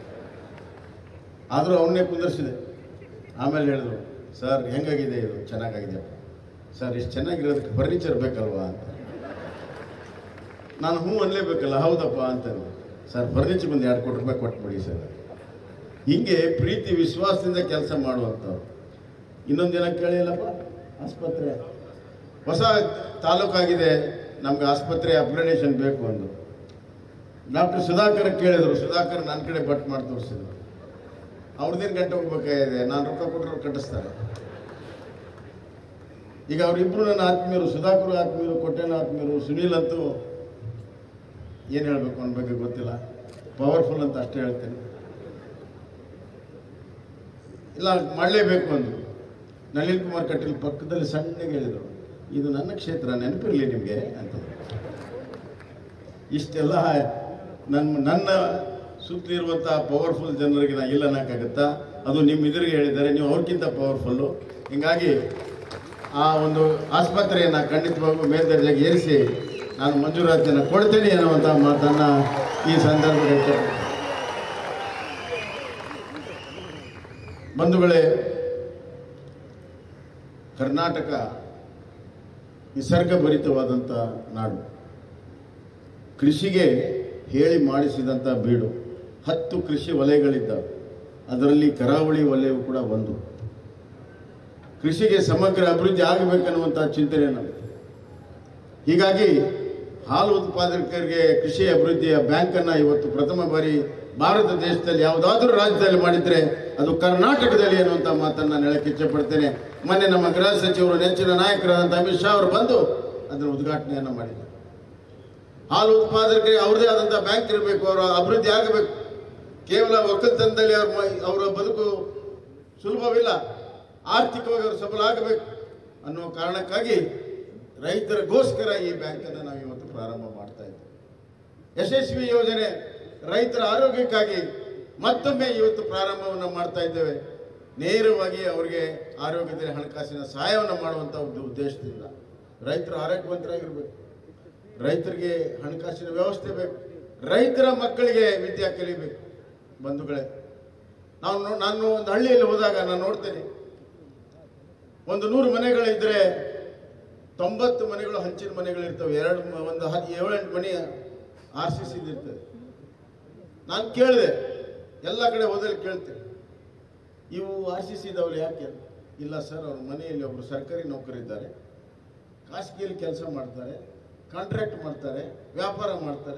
ಆದರೂ ಅವನ್ನೇ ಕುಂದರ್ಸಿದೆ ಆಮೇಲೆ ಹೇಳಿದ್ರು ಸರ್ ಹೆಂಗಾಗಿದೆ ಇದು ಚೆನ್ನಾಗಾಗಿದೆಯಪ್ಪ ಸರ್ ಇಷ್ಟು ಚೆನ್ನಾಗಿರೋದಕ್ಕೆ ಫರ್ನಿಚರ್ ಬೇಕಲ್ವಾ ಅಂತ ನಾನು ಹ್ಞೂ ಅನ್ಲೇಬೇಕಲ್ಲ ಹೌದಪ್ಪ ಅಂತ ಸರ್ ಫರ್ನಿಚರ್ ಒಂದು ಎರಡು ಕೋಟಿ ರೂಪಾಯಿ ಕೊಟ್ಬಿಡಿ ಸರ್ ಹಿಂಗೆ ಪ್ರೀತಿ ವಿಶ್ವಾಸದಿಂದ ಕೆಲಸ ಮಾಡುವಂಥವ್ರು ಇನ್ನೊಂದು ದಿನ ಕೇಳಿಲ್ಲಪ್ಪ ಆಸ್ಪತ್ರೆ ಹೊಸ ತಾಲೂಕಾಗಿದೆ ನಮ್ಗೆ ಆಸ್ಪತ್ರೆ ಅಪ್ಗ್ರೇಡೇಷನ್ ಬೇಕು ಅಂದು ಡಾಕ್ಟರ್ ಸುಧಾಕರ್ ಕೇಳಿದ್ರು ಸುಧಾಕರ್ ನನ್ನ ಕಡೆ ಬಟ್ ಮಾಡಿ ತೋರಿಸಿದ್ರು ಅವ್ರದ್ದೇನು ಗಂಟೆ ಹೋಗ್ಬೇಕಾಗಿದೆ ನಾನು ರೊಕ್ಕ ಕೊಟ್ಟರು ಕಟ್ಟಿಸ್ತಾರೆ ಈಗ ಅವರಿಬ್ರು ನನ್ನ ಆತ್ಮೀಯರು ಸುಧಾಕರ್ ಆತ್ಮೀಯರು ಕೊಟ್ಟೆನ ಆತ್ಮೀಯರು ಸುನೀಲ್ ಅಂತೂ ಏನು ಹೇಳಬೇಕು ಅವನ ಬಗ್ಗೆ ಗೊತ್ತಿಲ್ಲ ಪವರ್ಫುಲ್ ಅಂತ ಅಷ್ಟೇ ಹೇಳ್ತೇನೆ ಇಲ್ಲ ಮಾಡಲೇಬೇಕು ಅಂದರು ನಳಿನ್ ಕುಮಾರ್ ಕಟೀಲ್ ಪಕ್ಕದಲ್ಲಿ ಸಣ್ಣಗೆ ಹೇಳಿದರು ಇದು ನನ್ನ ಕ್ಷೇತ್ರ ನೆನಪಿರಲಿ ನಿಮಗೆ ಅಂತ ಇಷ್ಟೆಲ್ಲ ನನ್ನ ನನ್ನ ಸುತ್ತಲಿರುವಂಥ ಪವರ್ಫುಲ್ ಜನರಿಗೆ ನಾ ಇಲ್ಲ ಅನ್ನೋಕ್ಕಾಗತ್ತಾ ಅದು ನಿಮ್ಮ ಎದುರಿಗೆ ಹೇಳಿದ್ದಾರೆ ನೀವು ಅವ್ರಿಗಿಂತ ಪವರ್ಫುಲ್ಲು ಹಿಂಗಾಗಿ ಆ ಒಂದು ಆಸ್ಪತ್ರೆಯನ್ನು ಖಂಡಿತವಾಗೂ ಮೇಲ್ದರ್ಜೆಗೆ ಏರಿಸಿ ನಾನು ಮಂಜೂರಾತಿಯನ್ನು ಕೊಡ್ತೇನೆ ಅನ್ನುವಂಥ ಮಾತನ್ನು ಈ ಸಂದರ್ಭದಲ್ಲಿ ಹೇಳ್ತೇನೆ. ಬಂಧುಗಳೇ ಕರ್ನಾಟಕ ನಿಸರ್ಗಭರಿತವಾದಂಥ ನಾಡು ಕೃಷಿಗೆ ಹೇಳಿ ಮಾಡಿಸಿದಂಥ ಬೀಡು ಹತ್ತು ಕೃಷಿ ವಲಯಗಳಿದ್ದಾವೆ ಅದರಲ್ಲಿ ಕರಾವಳಿ ವಲಯವು ಕೂಡ ಒಂದು ಕೃಷಿಗೆ ಸಮಗ್ರ ಅಭಿವೃದ್ಧಿ ಆಗಬೇಕನ್ನುವಂಥ ಚಿಂತನೆ ನಮ್ಮದು ಹೀಗಾಗಿ ಹಾಲು ಉತ್ಪಾದಕರಿಗೆ ಕೃಷಿ ಅಭಿವೃದ್ಧಿಯ ಬ್ಯಾಂಕನ್ನು ಇವತ್ತು ಪ್ರಥಮ ಬಾರಿ ಭಾರತ ದೇಶದಲ್ಲಿ ಯಾವುದಾದ್ರೂ ರಾಜ್ಯದಲ್ಲಿ ಮಾಡಿದ್ರೆ ಅದು ಕರ್ನಾಟಕದಲ್ಲಿ ಅನ್ನುವಂಥ ಮಾತನ್ನು ನೆಲಕ್ಕೆ ಇಚ್ಛೆಪಡ್ತೇನೆ ಮೊನ್ನೆ ನಮ್ಮ ಗೃಹ ಸಚಿವರು ನೆಚ್ಚಿನ ನಾಯಕರಾದಂಥ ಅಮಿತ್ ಶಾ ಅವರು ಬಂದು ಅದರ ಉದ್ಘಾಟನೆಯನ್ನು ಮಾಡಿದ್ದಾರೆ ಹಾಲು ಉತ್ಪಾದಕರಿಗೆ ಅವ್ರದೇ ಆದಂಥ ಬ್ಯಾಂಕ್ ಇರಬೇಕು ಅವರ ಅಭಿವೃದ್ಧಿ ಆಗಬೇಕು ಕೇವಲ ಒಕ್ಕಲ್ತನದಲ್ಲಿ ಅವ್ರ ಮ- ಅವರ ಬದುಕು ಸುಲಭವಿಲ್ಲ ಆರ್ಥಿಕವಾಗಿ ಅವರು ಸಬಲ ಆಗಬೇಕು ಅನ್ನೋ ಕಾರಣಕ್ಕಾಗಿ ರೈತರಿಗೋಸ್ಕರ ಈ ಬ್ಯಾಂಕನ್ನು ನಾವು ಇವತ್ತು ಪ್ರಾರಂಭ ಮಾಡ್ತಾ ಇದ್ದೇವೆ ಯಶಸ್ವಿ ಯೋಜನೆ ರೈತರ ಆರೋಗ್ಯಕ್ಕಾಗಿ ಮತ್ತೊಮ್ಮೆ ಇವತ್ತು ಪ್ರಾರಂಭವನ್ನು ಮಾಡ್ತಾ ಇದ್ದೇವೆ ನೇರವಾಗಿ ಅವರಿಗೆ ಆರೋಗ್ಯದಲ್ಲಿ ಹಣಕಾಸಿನ ಸಹಾಯವನ್ನು ಮಾಡುವಂಥ ಒಂದು ಉದ್ದೇಶದಿಂದ ರೈತರು ಆರೋಗ್ಯವಂತರಾಗಿರ್ಬೇಕು ರೈತರಿಗೆ ಹಣಕಾಸಿನ ವ್ಯವಸ್ಥೆ ಬೇಕು ರೈತರ ಮಕ್ಕಳಿಗೆ ವಿದ್ಯೆ ಕಲಿಬೇಕು ಬಂಧುಗಳೇ ನಾವು ನೋ- ನಾನು ಒಂದು ಹಳ್ಳಿಯಲ್ಲಿ ಹೋದಾಗ ನಾನು ನೋಡ್ತೇನೆ ಒಂದು ನೂರು ಮನೆಗಳಿದ್ರೆ ತೊಂಬತ್ತು ಮನೆಗಳು ಹಂಚಿನ ಮನೆಗಳಿರ್ತವೆ ಎರಡು ಮ- ಒಂದು ಹತ್ತು ಏಳೆಂಟು ಮನೆ ಆರ್ ಸಿ ಸಿದು ಇರ್ತದೆ ನಾನು ಕೇಳಿದೆ ಎಲ್ಲ ಕಡೆ ಹೋದಲ್ಲಿ ಕೇಳ್ತೇನೆ ಇವು ಆರ್ ಸಿ ಸಿ ಇದಾವಲ್ಲ ಯಾಕೆ ಇಲ್ಲ ಸರ್ ಅವ್ರ ಮನೆಯಲ್ಲಿ ಒಬ್ಬರು ಸರ್ಕಾರಿ ನೌಕರಿದ್ದಾರೆ ಖಾಸಗಿಯಲ್ಲಿ ಕೆಲಸ ಮಾಡ್ತಾರೆ ಕಾಂಟ್ರಾಕ್ಟ್ ಮಾಡ್ತಾರೆ ವ್ಯಾಪಾರ ಮಾಡ್ತಾರೆ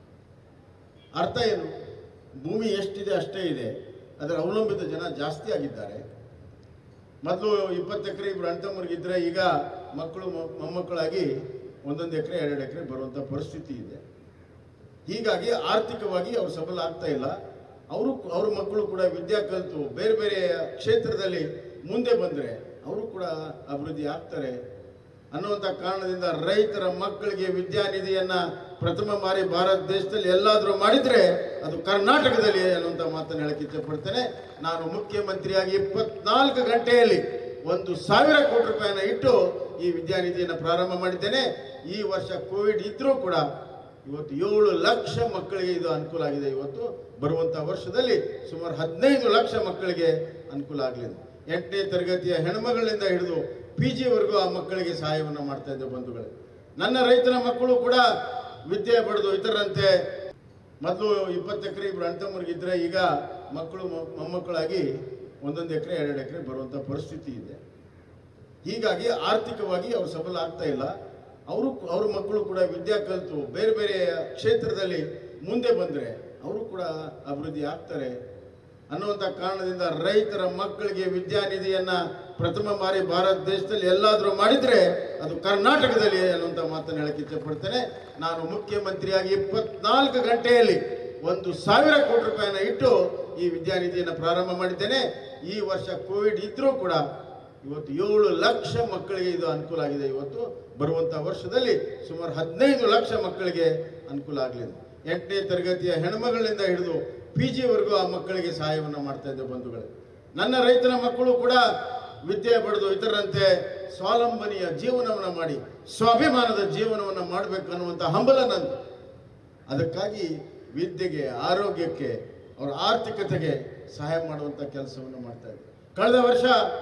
ಅರ್ಥ ಏನು ಭೂಮಿ ಎಷ್ಟಿದೆ ಅಷ್ಟೇ ಇದೆ ಅದರ ಅವಲಂಬಿತ ಜನ ಜಾಸ್ತಿ ಆಗಿದ್ದಾರೆ ಮೊದಲು ಇಪ್ಪತ್ತು ಎಕರೆ ಇಬ್ಬರು ಅಣ್ತಮ್ಮರಿಗಿದ್ರೆ ಈಗ ಮಕ್ಕಳು ಮೊ- ಮೊಮ್ಮಕ್ಕಳಾಗಿ ಒಂದೊಂದು ಎಕರೆ ಎರಡು ಎಕರೆ ಬರುವಂಥ ಪರಿಸ್ಥಿತಿ ಇದೆ ಹೀಗಾಗಿ ಆರ್ಥಿಕವಾಗಿ ಅವರು ಸಬಲ ಆಗ್ತಾ ಇಲ್ಲ ಅವರು ಅವ್ರ ಮಕ್ಕಳು ಕೂಡ ವಿದ್ಯಾ ಕಲಿತು ಬೇರೆ ಬೇರೆ ಕ್ಷೇತ್ರದಲ್ಲಿ ಮುಂದೆ ಬಂದರೆ ಅವರು ಕೂಡ ಅಭಿವೃದ್ಧಿ ಆಗ್ತಾರೆ ಅನ್ನುವಂಥ ಕಾರಣದಿಂದ ರೈತರ ಮಕ್ಕಳಿಗೆ ವಿದ್ಯಾನಿಧಿಯನ್ನ ಪ್ರಥಮ ಬಾರಿ ಭಾರತ ದೇಶದಲ್ಲಿ ಎಲ್ಲಾದರೂ ಮಾಡಿದ್ರೆ ಅದು ಕರ್ನಾಟಕದಲ್ಲಿ ಅನ್ನುವಂಥ ಮಾತನ್ನು ಹೇಳಕ್ಕೆ ಇಚ್ಛಪಡ್ತೇನೆ ನಾನು ಮುಖ್ಯಮಂತ್ರಿಯಾಗಿ ಇಪ್ಪತ್ನಾಲ್ಕು ಗಂಟೆಯಲ್ಲಿ ಒಂದು ಸಾವಿರ ಕೋಟಿ ರೂಪಾಯಿನ ಇಟ್ಟು ಈ ವಿದ್ಯಾನಿಧಿಯನ್ನು ಪ್ರಾರಂಭ ಮಾಡಿದ್ದೇನೆ ಈ ವರ್ಷ ಕೋವಿಡ್ ಇದ್ರೂ ಕೂಡ ಇವತ್ತು ಏಳು ಲಕ್ಷ ಮಕ್ಕಳಿಗೆ ಇದು ಅನುಕೂಲ ಆಗಿದೆ ಇವತ್ತು ಬರುವಂಥ ವರ್ಷದಲ್ಲಿ ಸುಮಾರು ಹದಿನೈದು ಲಕ್ಷ ಮಕ್ಕಳಿಗೆ ಅನುಕೂಲ ಆಗಲಿದೆ ಎಂಟನೇ ತರಗತಿಯ ಹೆಣ್ಮಗಳಿಂದ ಹಿಡಿದು ಪಿ ಜಿವರೆಗೂ ಆ ಮಕ್ಕಳಿಗೆ ಸಹಾಯವನ್ನು ಮಾಡ್ತಾ ಇದ್ದೆ ಬಂಧುಗಳೇ ನನ್ನ ರೈತನ ಮಕ್ಕಳು ಕೂಡ ವಿದ್ಯೆ ಪಡೆದು ಇತರರಂತೆ ಮೊದಲು ಇಪ್ಪತ್ತು ಎಕರೆ ಇಬ್ಬರು ಅಣ್ತಮ್ಮರಿಗಿದ್ರೆ ಈಗ ಮಕ್ಕಳು ಮೊ- ಮೊಮ್ಮಕ್ಕಳಾಗಿ ಒಂದೊಂದು ಎಕರೆ ಎರಡು ಎಕರೆ ಬರುವಂಥ ಪರಿಸ್ಥಿತಿ ಇದೆ ಹೀಗಾಗಿ ಆರ್ಥಿಕವಾಗಿ ಅವರು ಸಬಲ ಆಗ್ತಾ ಇಲ್ಲ ಅವರು ಅವ್ರ ಮಕ್ಕಳು ಕೂಡ ವಿದ್ಯಾ ಕಲಿತು ಬೇರೆ ಬೇರೆ ಕ್ಷೇತ್ರದಲ್ಲಿ ಮುಂದೆ ಬಂದರೆ ಅವರು ಕೂಡ ಅಭಿವೃದ್ಧಿ ಆಗ್ತಾರೆ ಅನ್ನುವಂಥ ಕಾರಣದಿಂದ ರೈತರ ಮಕ್ಕಳಿಗೆ ವಿದ್ಯಾನಿಧಿಯನ್ನ ಪ್ರಥಮ ಬಾರಿ ಭಾರತ ದೇಶದಲ್ಲಿ ಎಲ್ಲಾದರೂ ಮಾಡಿದ್ರೆ ಅದು ಕರ್ನಾಟಕದಲ್ಲಿ ಅನ್ನುವಂಥ ಮಾತನ್ನು ಹೇಳಕ್ಕೆ ಇಚ್ಛಪಡ್ತೇನೆ ನಾನು ಮುಖ್ಯಮಂತ್ರಿಯಾಗಿ ಇಪ್ಪತ್ನಾಲ್ಕು ಗಂಟೆಯಲ್ಲಿ ಒಂದು ಸಾವಿರ ಕೋಟಿ ರೂಪಾಯಿನ ಇಟ್ಟು ಈ ವಿದ್ಯಾನಿಧಿಯನ್ನು ಪ್ರಾರಂಭ ಮಾಡಿದ್ದೇನೆ ಈ ವರ್ಷ ಕೋವಿಡ್ ಇದ್ರೂ ಕೂಡ ಇವತ್ತು ಏಳು ಲಕ್ಷ ಮಕ್ಕಳಿಗೆ ಇದು ಅನುಕೂಲ ಆಗಿದೆ ಇವತ್ತು ಬರುವಂಥ ವರ್ಷದಲ್ಲಿ ಸುಮಾರು ಹದಿನೈದು ಲಕ್ಷ ಮಕ್ಕಳಿಗೆ ಅನುಕೂಲ ಆಗಲಿದೆ ಎಂಟನೇ ತರಗತಿಯ ಹೆಣ್ಮಗಳಿಂದ ಹಿಡಿದು ಪಿ ಜಿವರೆಗೂ ಆ ಮಕ್ಕಳಿಗೆ ಸಹಾಯವನ್ನು ಮಾಡ್ತಾ ಇದ್ದೆ ಬಂಧುಗಳೇ ನನ್ನ ರೈತನ ಮಕ್ಕಳು ಕೂಡ ವಿದ್ಯೆ ಪಡೆದು ಇತರರಂತೆ ಸ್ವಾವಲಂಬನೆಯ ಜೀವನವನ್ನು ಮಾಡಿ ಸ್ವಾಭಿಮಾನದ ಜೀವನವನ್ನು ಮಾಡಬೇಕು ಅನ್ನುವಂಥ ಹಂಬಲ ನಂದು ಅದಕ್ಕಾಗಿ ವಿದ್ಯೆಗೆ ಆರೋಗ್ಯಕ್ಕೆ ಅವರ ಆರ್ಥಿಕತೆಗೆ ಸಹಾಯ ಮಾಡುವಂಥ ಕೆಲಸವನ್ನು ಮಾಡ್ತಾ ಇದ್ದೆ ಕಳೆದ ವರ್ಷ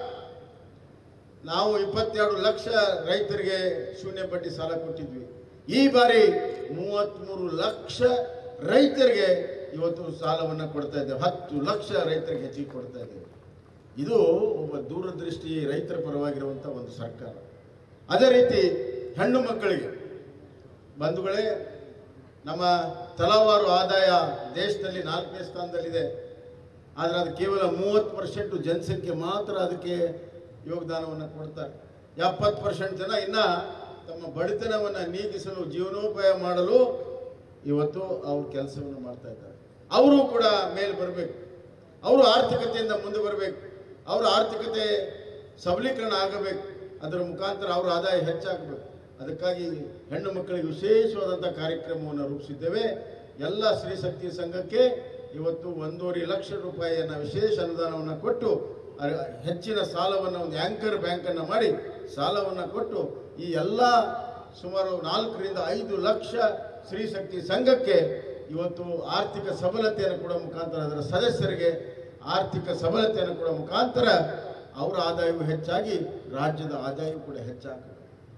ನಾವು ಇಪ್ಪತ್ತೆರಡು ಲಕ್ಷ ರೈತರಿಗೆ ಶೂನ್ಯ ಬಡ್ಡಿ ಸಾಲ ಕೊಟ್ಟಿದ್ವಿ ಈ ಬಾರಿ ಮೂವತ್ತ್ಮೂರು ಲಕ್ಷ ರೈತರಿಗೆ ಇವತ್ತು ಸಾಲವನ್ನು ಕೊಡ್ತಾ ಇದ್ದೇವೆ ಹತ್ತು ಲಕ್ಷ ರೈತರಿಗೆ ಹೆಚ್ಚಿಗೆ ಕೊಡ್ತಾ ಇದ್ದೇವೆ ಇದು ಒಬ್ಬ ದೂರದೃಷ್ಟಿ ರೈತರ ಪರವಾಗಿರುವಂಥ ಒಂದು ಸರ್ಕಾರ ಅದೇ ರೀತಿ ಹೆಣ್ಣು ಮಕ್ಕಳಿಗೆ ಬಂಧುಗಳೇ ನಮ್ಮ ತಲಾವಾರು ಆದಾಯ ದೇಶದಲ್ಲಿ ನಾಲ್ಕನೇ ಸ್ಥಾನದಲ್ಲಿದೆ ಆದರೆ ಅದು ಕೇವಲ ಮೂವತ್ತು ಪರ್ಸೆಂಟ್ ಜನಸಂಖ್ಯೆ ಮಾತ್ರ ಅದಕ್ಕೆ ಯೋಗದಾನವನ್ನು ಕೊಡ್ತಾರೆ ಎಪ್ಪತ್ತು ಪರ್ಸೆಂಟ್ ಜನ ಇನ್ನ ತಮ್ಮ ಬಡತನವನ್ನು ನೀಗಿಸಲು ಜೀವನೋಪಾಯ ಮಾಡಲು ಇವತ್ತು ಅವ್ರ ಕೆಲಸವನ್ನು ಮಾಡ್ತಾ ಇದ್ದಾರೆ ಅವರು ಕೂಡ ಮೇಲೆ ಬರಬೇಕು ಅವರು ಆರ್ಥಿಕತೆಯಿಂದ ಮುಂದೆ ಬರಬೇಕು ಅವರ ಆರ್ಥಿಕತೆ ಸಬಲೀಕರಣ ಆಗಬೇಕು ಅದರ ಮುಖಾಂತರ ಅವರ ಆದಾಯ ಹೆಚ್ಚಾಗಬೇಕು ಅದಕ್ಕಾಗಿ ಹೆಣ್ಣು ಮಕ್ಕಳಿಗೆ ವಿಶೇಷವಾದಂಥ ಕಾರ್ಯಕ್ರಮವನ್ನು ರೂಪಿಸಿದ್ದೇವೆ ಎಲ್ಲ ಸ್ತ್ರೀ ಶಕ್ತಿ ಸಂಘಕ್ಕೆ ಇವತ್ತು ಒಂದೂವರೆ ಲಕ್ಷ ರೂಪಾಯಿಯನ್ನು ವಿಶೇಷ ಅನುದಾನವನ್ನು ಕೊಟ್ಟು ಅ- ಹೆಚ್ಚಿನ ಸಾಲವನ್ನು ಒಂದು ಆಂಕರ್ ಬ್ಯಾಂಕನ್ನು ಮಾಡಿ ಸಾಲವನ್ನು ಕೊಟ್ಟು ಈ ಎಲ್ಲ ಸುಮಾರು ನಾಲ್ಕರಿಂದ ಐದು ಲಕ್ಷ ಸ್ತ್ರೀ ಶಕ್ತಿ ಸಂಘಕ್ಕೆ ಇವತ್ತು ಆರ್ಥಿಕ ಸಬಲತೆಯನ್ನು ಕೊಡುವ ಮುಖಾಂತರ ಅದರ ಸದಸ್ಯರಿಗೆ ಆರ್ಥಿಕ ಸಬಲತೆಯನ್ನು ಕೊಡುವ ಮುಖಾಂತರ ಅವರ ಆದಾಯವು ಹೆಚ್ಚಾಗಿ ರಾಜ್ಯದ ಆದಾಯವೂ ಕೂಡ ಹೆಚ್ಚಾಗ್ತದೆ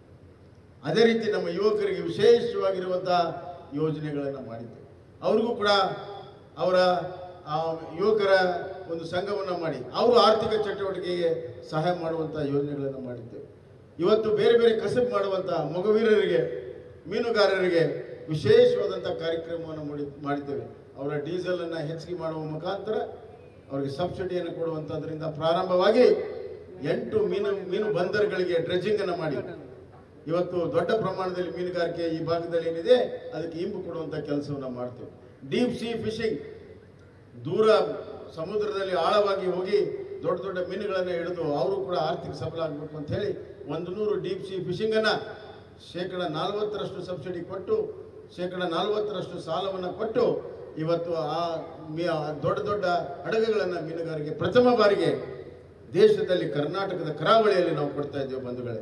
ಅದೇ ರೀತಿ ನಮ್ಮ ಯುವಕರಿಗೆ ವಿಶೇಷವಾಗಿರುವಂತಹ ಯೋಜನೆಗಳನ್ನು ಮಾಡಿದ್ದೇವೆ ಅವ್ರಿಗೂ ಕೂಡ ಅವರ ಆ, ಯುವಕರ ಒಂದು ಸಂಘವನ್ನು ಮಾಡಿ ಅವರು ಆರ್ಥಿಕ ಚಟುವಟಿಕೆಗೆ ಸಹಾಯ ಮಾಡುವಂಥ ಯೋಜನೆಗಳನ್ನು ಮಾಡಿದ್ದೇವೆ ಇವತ್ತು ಬೇರೆ ಬೇರೆ ಕಸಬು ಮಾಡುವಂಥ ಮಗುವೀರರಿಗೆ ಮೀನುಗಾರರಿಗೆ ವಿಶೇಷವಾದಂಥ ಕಾರ್ಯಕ್ರಮವನ್ನು ಮಾಡಿ ಮಾಡಿದ್ದೇವೆ ಅವರ ಡೀಸೆಲನ್ನು ಹೆಚ್ಚಿಗೆ ಮಾಡುವ ಮುಖಾಂತರ ಅವರಿಗೆ ಸಬ್ಸಿಡಿಯನ್ನು ಕೊಡುವಂಥದ್ರಿಂದ ಪ್ರಾರಂಭವಾಗಿ ಎಂಟು ಮೀನು ಮೀನು ಬಂದರುಗಳಿಗೆ ಡ್ರೆಜ್ಜಿಂಗ್ ಅನ್ನು ಮಾಡಿ ಇವತ್ತು ದೊಡ್ಡ ಪ್ರಮಾಣದಲ್ಲಿ ಮೀನುಗಾರಿಕೆ ಈ ಭಾಗದಲ್ಲಿ ಏನಿದೆ ಅದಕ್ಕೆ ಇಂಬು ಕೊಡುವಂಥ ಕೆಲಸವನ್ನು ಮಾಡ್ತೇವೆ ಡೀಪ್ ಸಿ ಫಿಶಿಂಗ್ ದೂರ ಸಮುದ್ರದಲ್ಲಿ ಆಳವಾಗಿ ಹೋಗಿ ದೊಡ್ಡ ದೊಡ್ಡ ಮೀನುಗಳನ್ನು ಹಿಡಿದು ಅವರು ಕೂಡ ಆರ್ಥಿಕ ಸಬಲ ಆಗಬೇಕು ಅಂತ ಹೇಳಿ ಒಂದು ನೂರು ಡೀಪ್ ಸಿ ಫಿಶಿಂಗನ್ನು ಶೇಕಡ ನಲವತ್ತರಷ್ಟು ಸಬ್ಸಿಡಿ ಕೊಟ್ಟು ಶೇಕಡ ನಲವತ್ತರಷ್ಟು ಸಾಲವನ್ನು ಕೊಟ್ಟು ಇವತ್ತು ಆ ಮೀ- ಆ ದೊಡ್ಡ ದೊಡ್ಡ ಹಡಗುಗಳನ್ನು ಮೀನುಗಾರಿಕೆ ಪ್ರಥಮ ಬಾರಿಗೆ ದೇಶದಲ್ಲಿ ಕರ್ನಾಟಕದ ಕರಾವಳಿಯಲ್ಲಿ ನಾವು ಕೊಡ್ತಾ ಇದ್ದೇವೆ ಬಂಧುಗಳೇ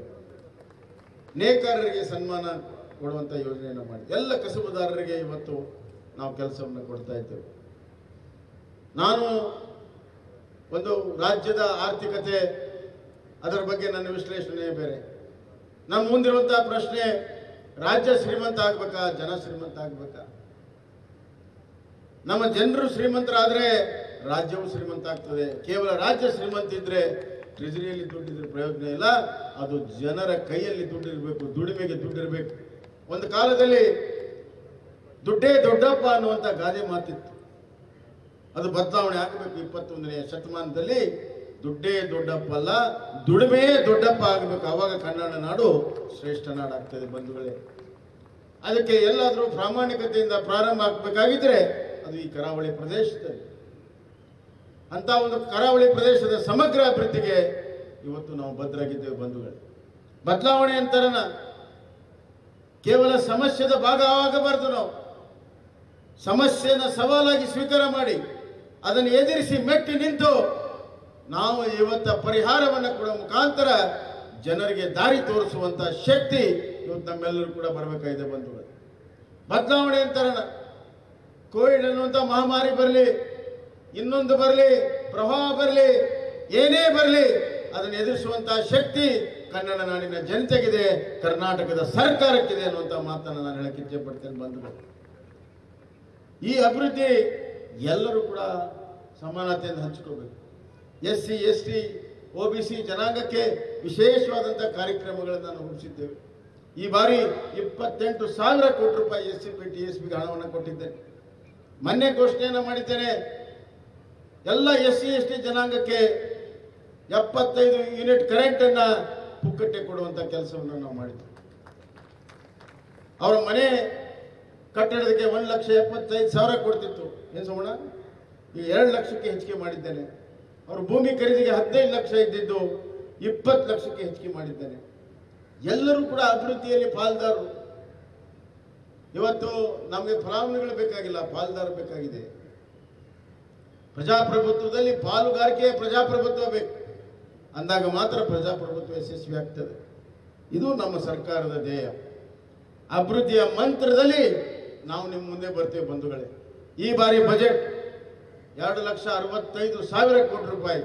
ನೇಕಾರರಿಗೆ ಸನ್ಮಾನ ಕೊಡುವಂಥ ಯೋಜನೆಯನ್ನು ಮಾಡಿ ಎಲ್ಲ ಕಸಬುದಾರರಿಗೆ ಇವತ್ತು ನಾವು ಕೆಲಸವನ್ನು ಕೊಡ್ತಾ ಇದ್ದೇವೆ ನಾನು ಒಂದು ರಾಜ್ಯದ ಆರ್ಥಿಕತೆ ಅದರ ಬಗ್ಗೆ ನನ್ನ ವಿಶ್ಲೇಷಣೆ ಬೇರೆ ನಮ್ಮ ಮುಂದಿರುವಂತಹ ಪ್ರಶ್ನೆ ರಾಜ್ಯ ಶ್ರೀಮಂತ ಆಗ್ಬೇಕಾ ಜನ ಶ್ರೀಮಂತ ಆಗ್ಬೇಕಾ ನಮ್ಮ ಜನರು ಶ್ರೀಮಂತರಾದ್ರೆ ರಾಜ್ಯವು ಶ್ರೀಮಂತ ಆಗ್ತದೆ ಕೇವಲ ರಾಜ್ಯ ಶ್ರೀಮಂತ ಇದ್ರೆ ಟ್ರೆಜರಿಯಲ್ಲಿ ದುಡ್ಡಿದ್ರೆ ಪ್ರಯೋಜನ ಇಲ್ಲ ಅದು ಜನರ ಕೈಯಲ್ಲಿ ದುಡ್ಡಿರಬೇಕು ದುಡಿಮೆಗೆ ದುಡ್ಡಿರಬೇಕು ಒಂದು ಕಾಲದಲ್ಲಿ ದುಡ್ಡೇ ದೊಡ್ಡಪ್ಪ ಅನ್ನುವಂಥ ಗಾದೆ ಮಾತಿತ್ತು ಅದು ಬದಲಾವಣೆ ಆಗಬೇಕು ಇಪ್ಪತ್ತೊಂದನೇ ಶತಮಾನದಲ್ಲಿ ದುಡ್ಡೇ ದೊಡ್ಡಪ್ಪ ಅಲ್ಲ ದುಡಿಮೆ ದೊಡ್ಡಪ್ಪ ಆಗಬೇಕು ಆವಾಗ ಕನ್ನಡ ನಾಡು ಶ್ರೇಷ್ಠ ನಾಡಾಗ್ತದೆ ಬಂಧುಗಳೇ ಅದಕ್ಕೆ ಎಲ್ಲಾದರೂ ಪ್ರಾಮಾಣಿಕತೆಯಿಂದ ಪ್ರಾರಂಭ ಆಗಬೇಕಾಗಿದ್ರೆ ಅದು ಈ ಕರಾವಳಿ ಪ್ರದೇಶದಲ್ಲಿ ಅಂತ ಒಂದು ಕರಾವಳಿ ಪ್ರದೇಶದ ಸಮಗ್ರ ಅಭಿವೃದ್ಧಿಗೆ ಇವತ್ತು ನಾವು ಬದ್ಧರಾಗಿದ್ದೇವೆ ಬಂಧುಗಳೇ ಬದಲಾವಣೆ ಅಂತರನ ಕೇವಲ ಸಮಸ್ಯೆದ ಭಾಗ ಆಗಬಾರ್ದು ನಾವು ಸಮಸ್ಯೆನ ಸವಾಲಾಗಿ ಸ್ವೀಕಾರ ಮಾಡಿ ಅದನ್ನು ಎದುರಿಸಿ ಮೆಟ್ಟಿ ನಿಂತು ನಾವು ಇವತ್ತ ಪರಿಹಾರವನ್ನು ಕೊಡುವ ಮುಖಾಂತರ ಜನರಿಗೆ ದಾರಿ ತೋರಿಸುವಂತ ಶಕ್ತಿ ಇವತ್ತು ನಮ್ಮೆಲ್ಲರೂ ಕೂಡ ಬರಬೇಕಾಗಿದೆ ಬಂಧುಗಳು ಬದಲಾವಣೆ ಅಂತಾರಣ ಕೋವಿಡ್ ಅನ್ನುವಂಥ ಮಹಾಮಾರಿ ಬರಲಿ ಇನ್ನೊಂದು ಬರಲಿ ಪ್ರವಾಹ ಬರಲಿ ಏನೇ ಬರಲಿ ಅದನ್ನು ಎದುರಿಸುವಂತಹ ಶಕ್ತಿ ಕನ್ನಡ ನಾಡಿನ ಜನತೆಗಿದೆ ಕರ್ನಾಟಕದ ಸರ್ಕಾರಕ್ಕಿದೆ ಅನ್ನುವಂಥ ಮಾತನ್ನು ನಾನು ಹೇಳಕ್ಕೆ ಇಚ್ಛೆಪಡ್ತೇನೆ ಬಂಧುಗಳು ಈ ಅಭಿವೃದ್ಧಿ ಎಲ್ಲರೂ ಕೂಡ ಸಮಾನತೆಯನ್ನು ಹಂಚಿಕೋಬೇಕು S C S T O B C ಜನಾಂಗಕ್ಕೆ ವಿಶೇಷವಾದಂಥ ಕಾರ್ಯಕ್ರಮಗಳನ್ನು ನಾವು ರೂಪಿಸಿದ್ದೇವೆ ಈ ಬಾರಿ ಇಪ್ಪತ್ತೆಂಟು ಸಾವಿರ ಕೋಟಿ ರೂಪಾಯಿ S C P T S ಪಿಗೆ ಹಣವನ್ನು ಕೊಟ್ಟಿದ್ದೇನೆ ಮೊನ್ನೆ ಘೋಷಣೆಯನ್ನು ಮಾಡಿದ್ದೇನೆ ಎಲ್ಲ ಎಸ್ ಸಿ ಎಸ್ ಟಿ ಜನಾಂಗಕ್ಕೆ ಎಪ್ಪತ್ತೈದು ಯೂನಿಟ್ ಕರೆಂಟನ್ನು ಪುಕ್ಕಟ್ಟೆ ಕೊಡುವಂಥ ಕೆಲಸವನ್ನು ನಾವು ಮಾಡಿದ್ವಿ ಅವರ ಮನೆ ಕಟ್ಟಡಕ್ಕೆ ಒಂದು ಲಕ್ಷ ಎಪ್ಪತ್ತೈದು ಸಾವಿರ ಕೊಡ್ತಿತ್ತು ಏನು ಸೋಮಣ್ಣ ಈಗ ಎರಡು ಲಕ್ಷಕ್ಕೆ ಹೆಚ್ಚಿಗೆ ಮಾಡಿದ್ದೇನೆ ಅವ್ರ ಭೂಮಿ ಖರೀದಿಗೆ ಹದಿನೈದು ಲಕ್ಷ ಇದ್ದಿದ್ದು ಇಪ್ಪತ್ತು ಲಕ್ಷಕ್ಕೆ ಹೆಚ್ಚಿಗೆ ಮಾಡಿದ್ದೇನೆ ಎಲ್ಲರೂ ಕೂಡ ಅಭಿವೃದ್ಧಿಯಲ್ಲಿ ಪಾಲ್ದಾರರು ಇವತ್ತು ನಮಗೆ ಫಲಾನುಭವಿಗಳು ಬೇಕಾಗಿಲ್ಲ ಪಾಲ್ದಾರ ಬೇಕಾಗಿದೆ ಪ್ರಜಾಪ್ರಭುತ್ವದಲ್ಲಿ ಪಾಲುಗಾರಿಕೆ ಪ್ರಜಾಪ್ರಭುತ್ವ ಬೇಕು ಅಂದಾಗ ಮಾತ್ರ ಪ್ರಜಾಪ್ರಭುತ್ವ ಯಶಸ್ವಿ ಆಗ್ತದೆ ಇದು ನಮ್ಮ ಸರ್ಕಾರದ ಧ್ಯೇಯ ಅಭಿವೃದ್ಧಿಯ ಮಂತ್ರದಲ್ಲಿ ನಾವು ನಿಮ್ಮ ಮುಂದೆ ಬರ್ತೇವೆ ಬಂಧುಗಳೇ ಈ ಬಾರಿ ಬಜೆಟ್ ಎರಡು ಲಕ್ಷ ಅರವತ್ತೈದು ಸಾವಿರ ಕೋಟಿ ರೂಪಾಯಿ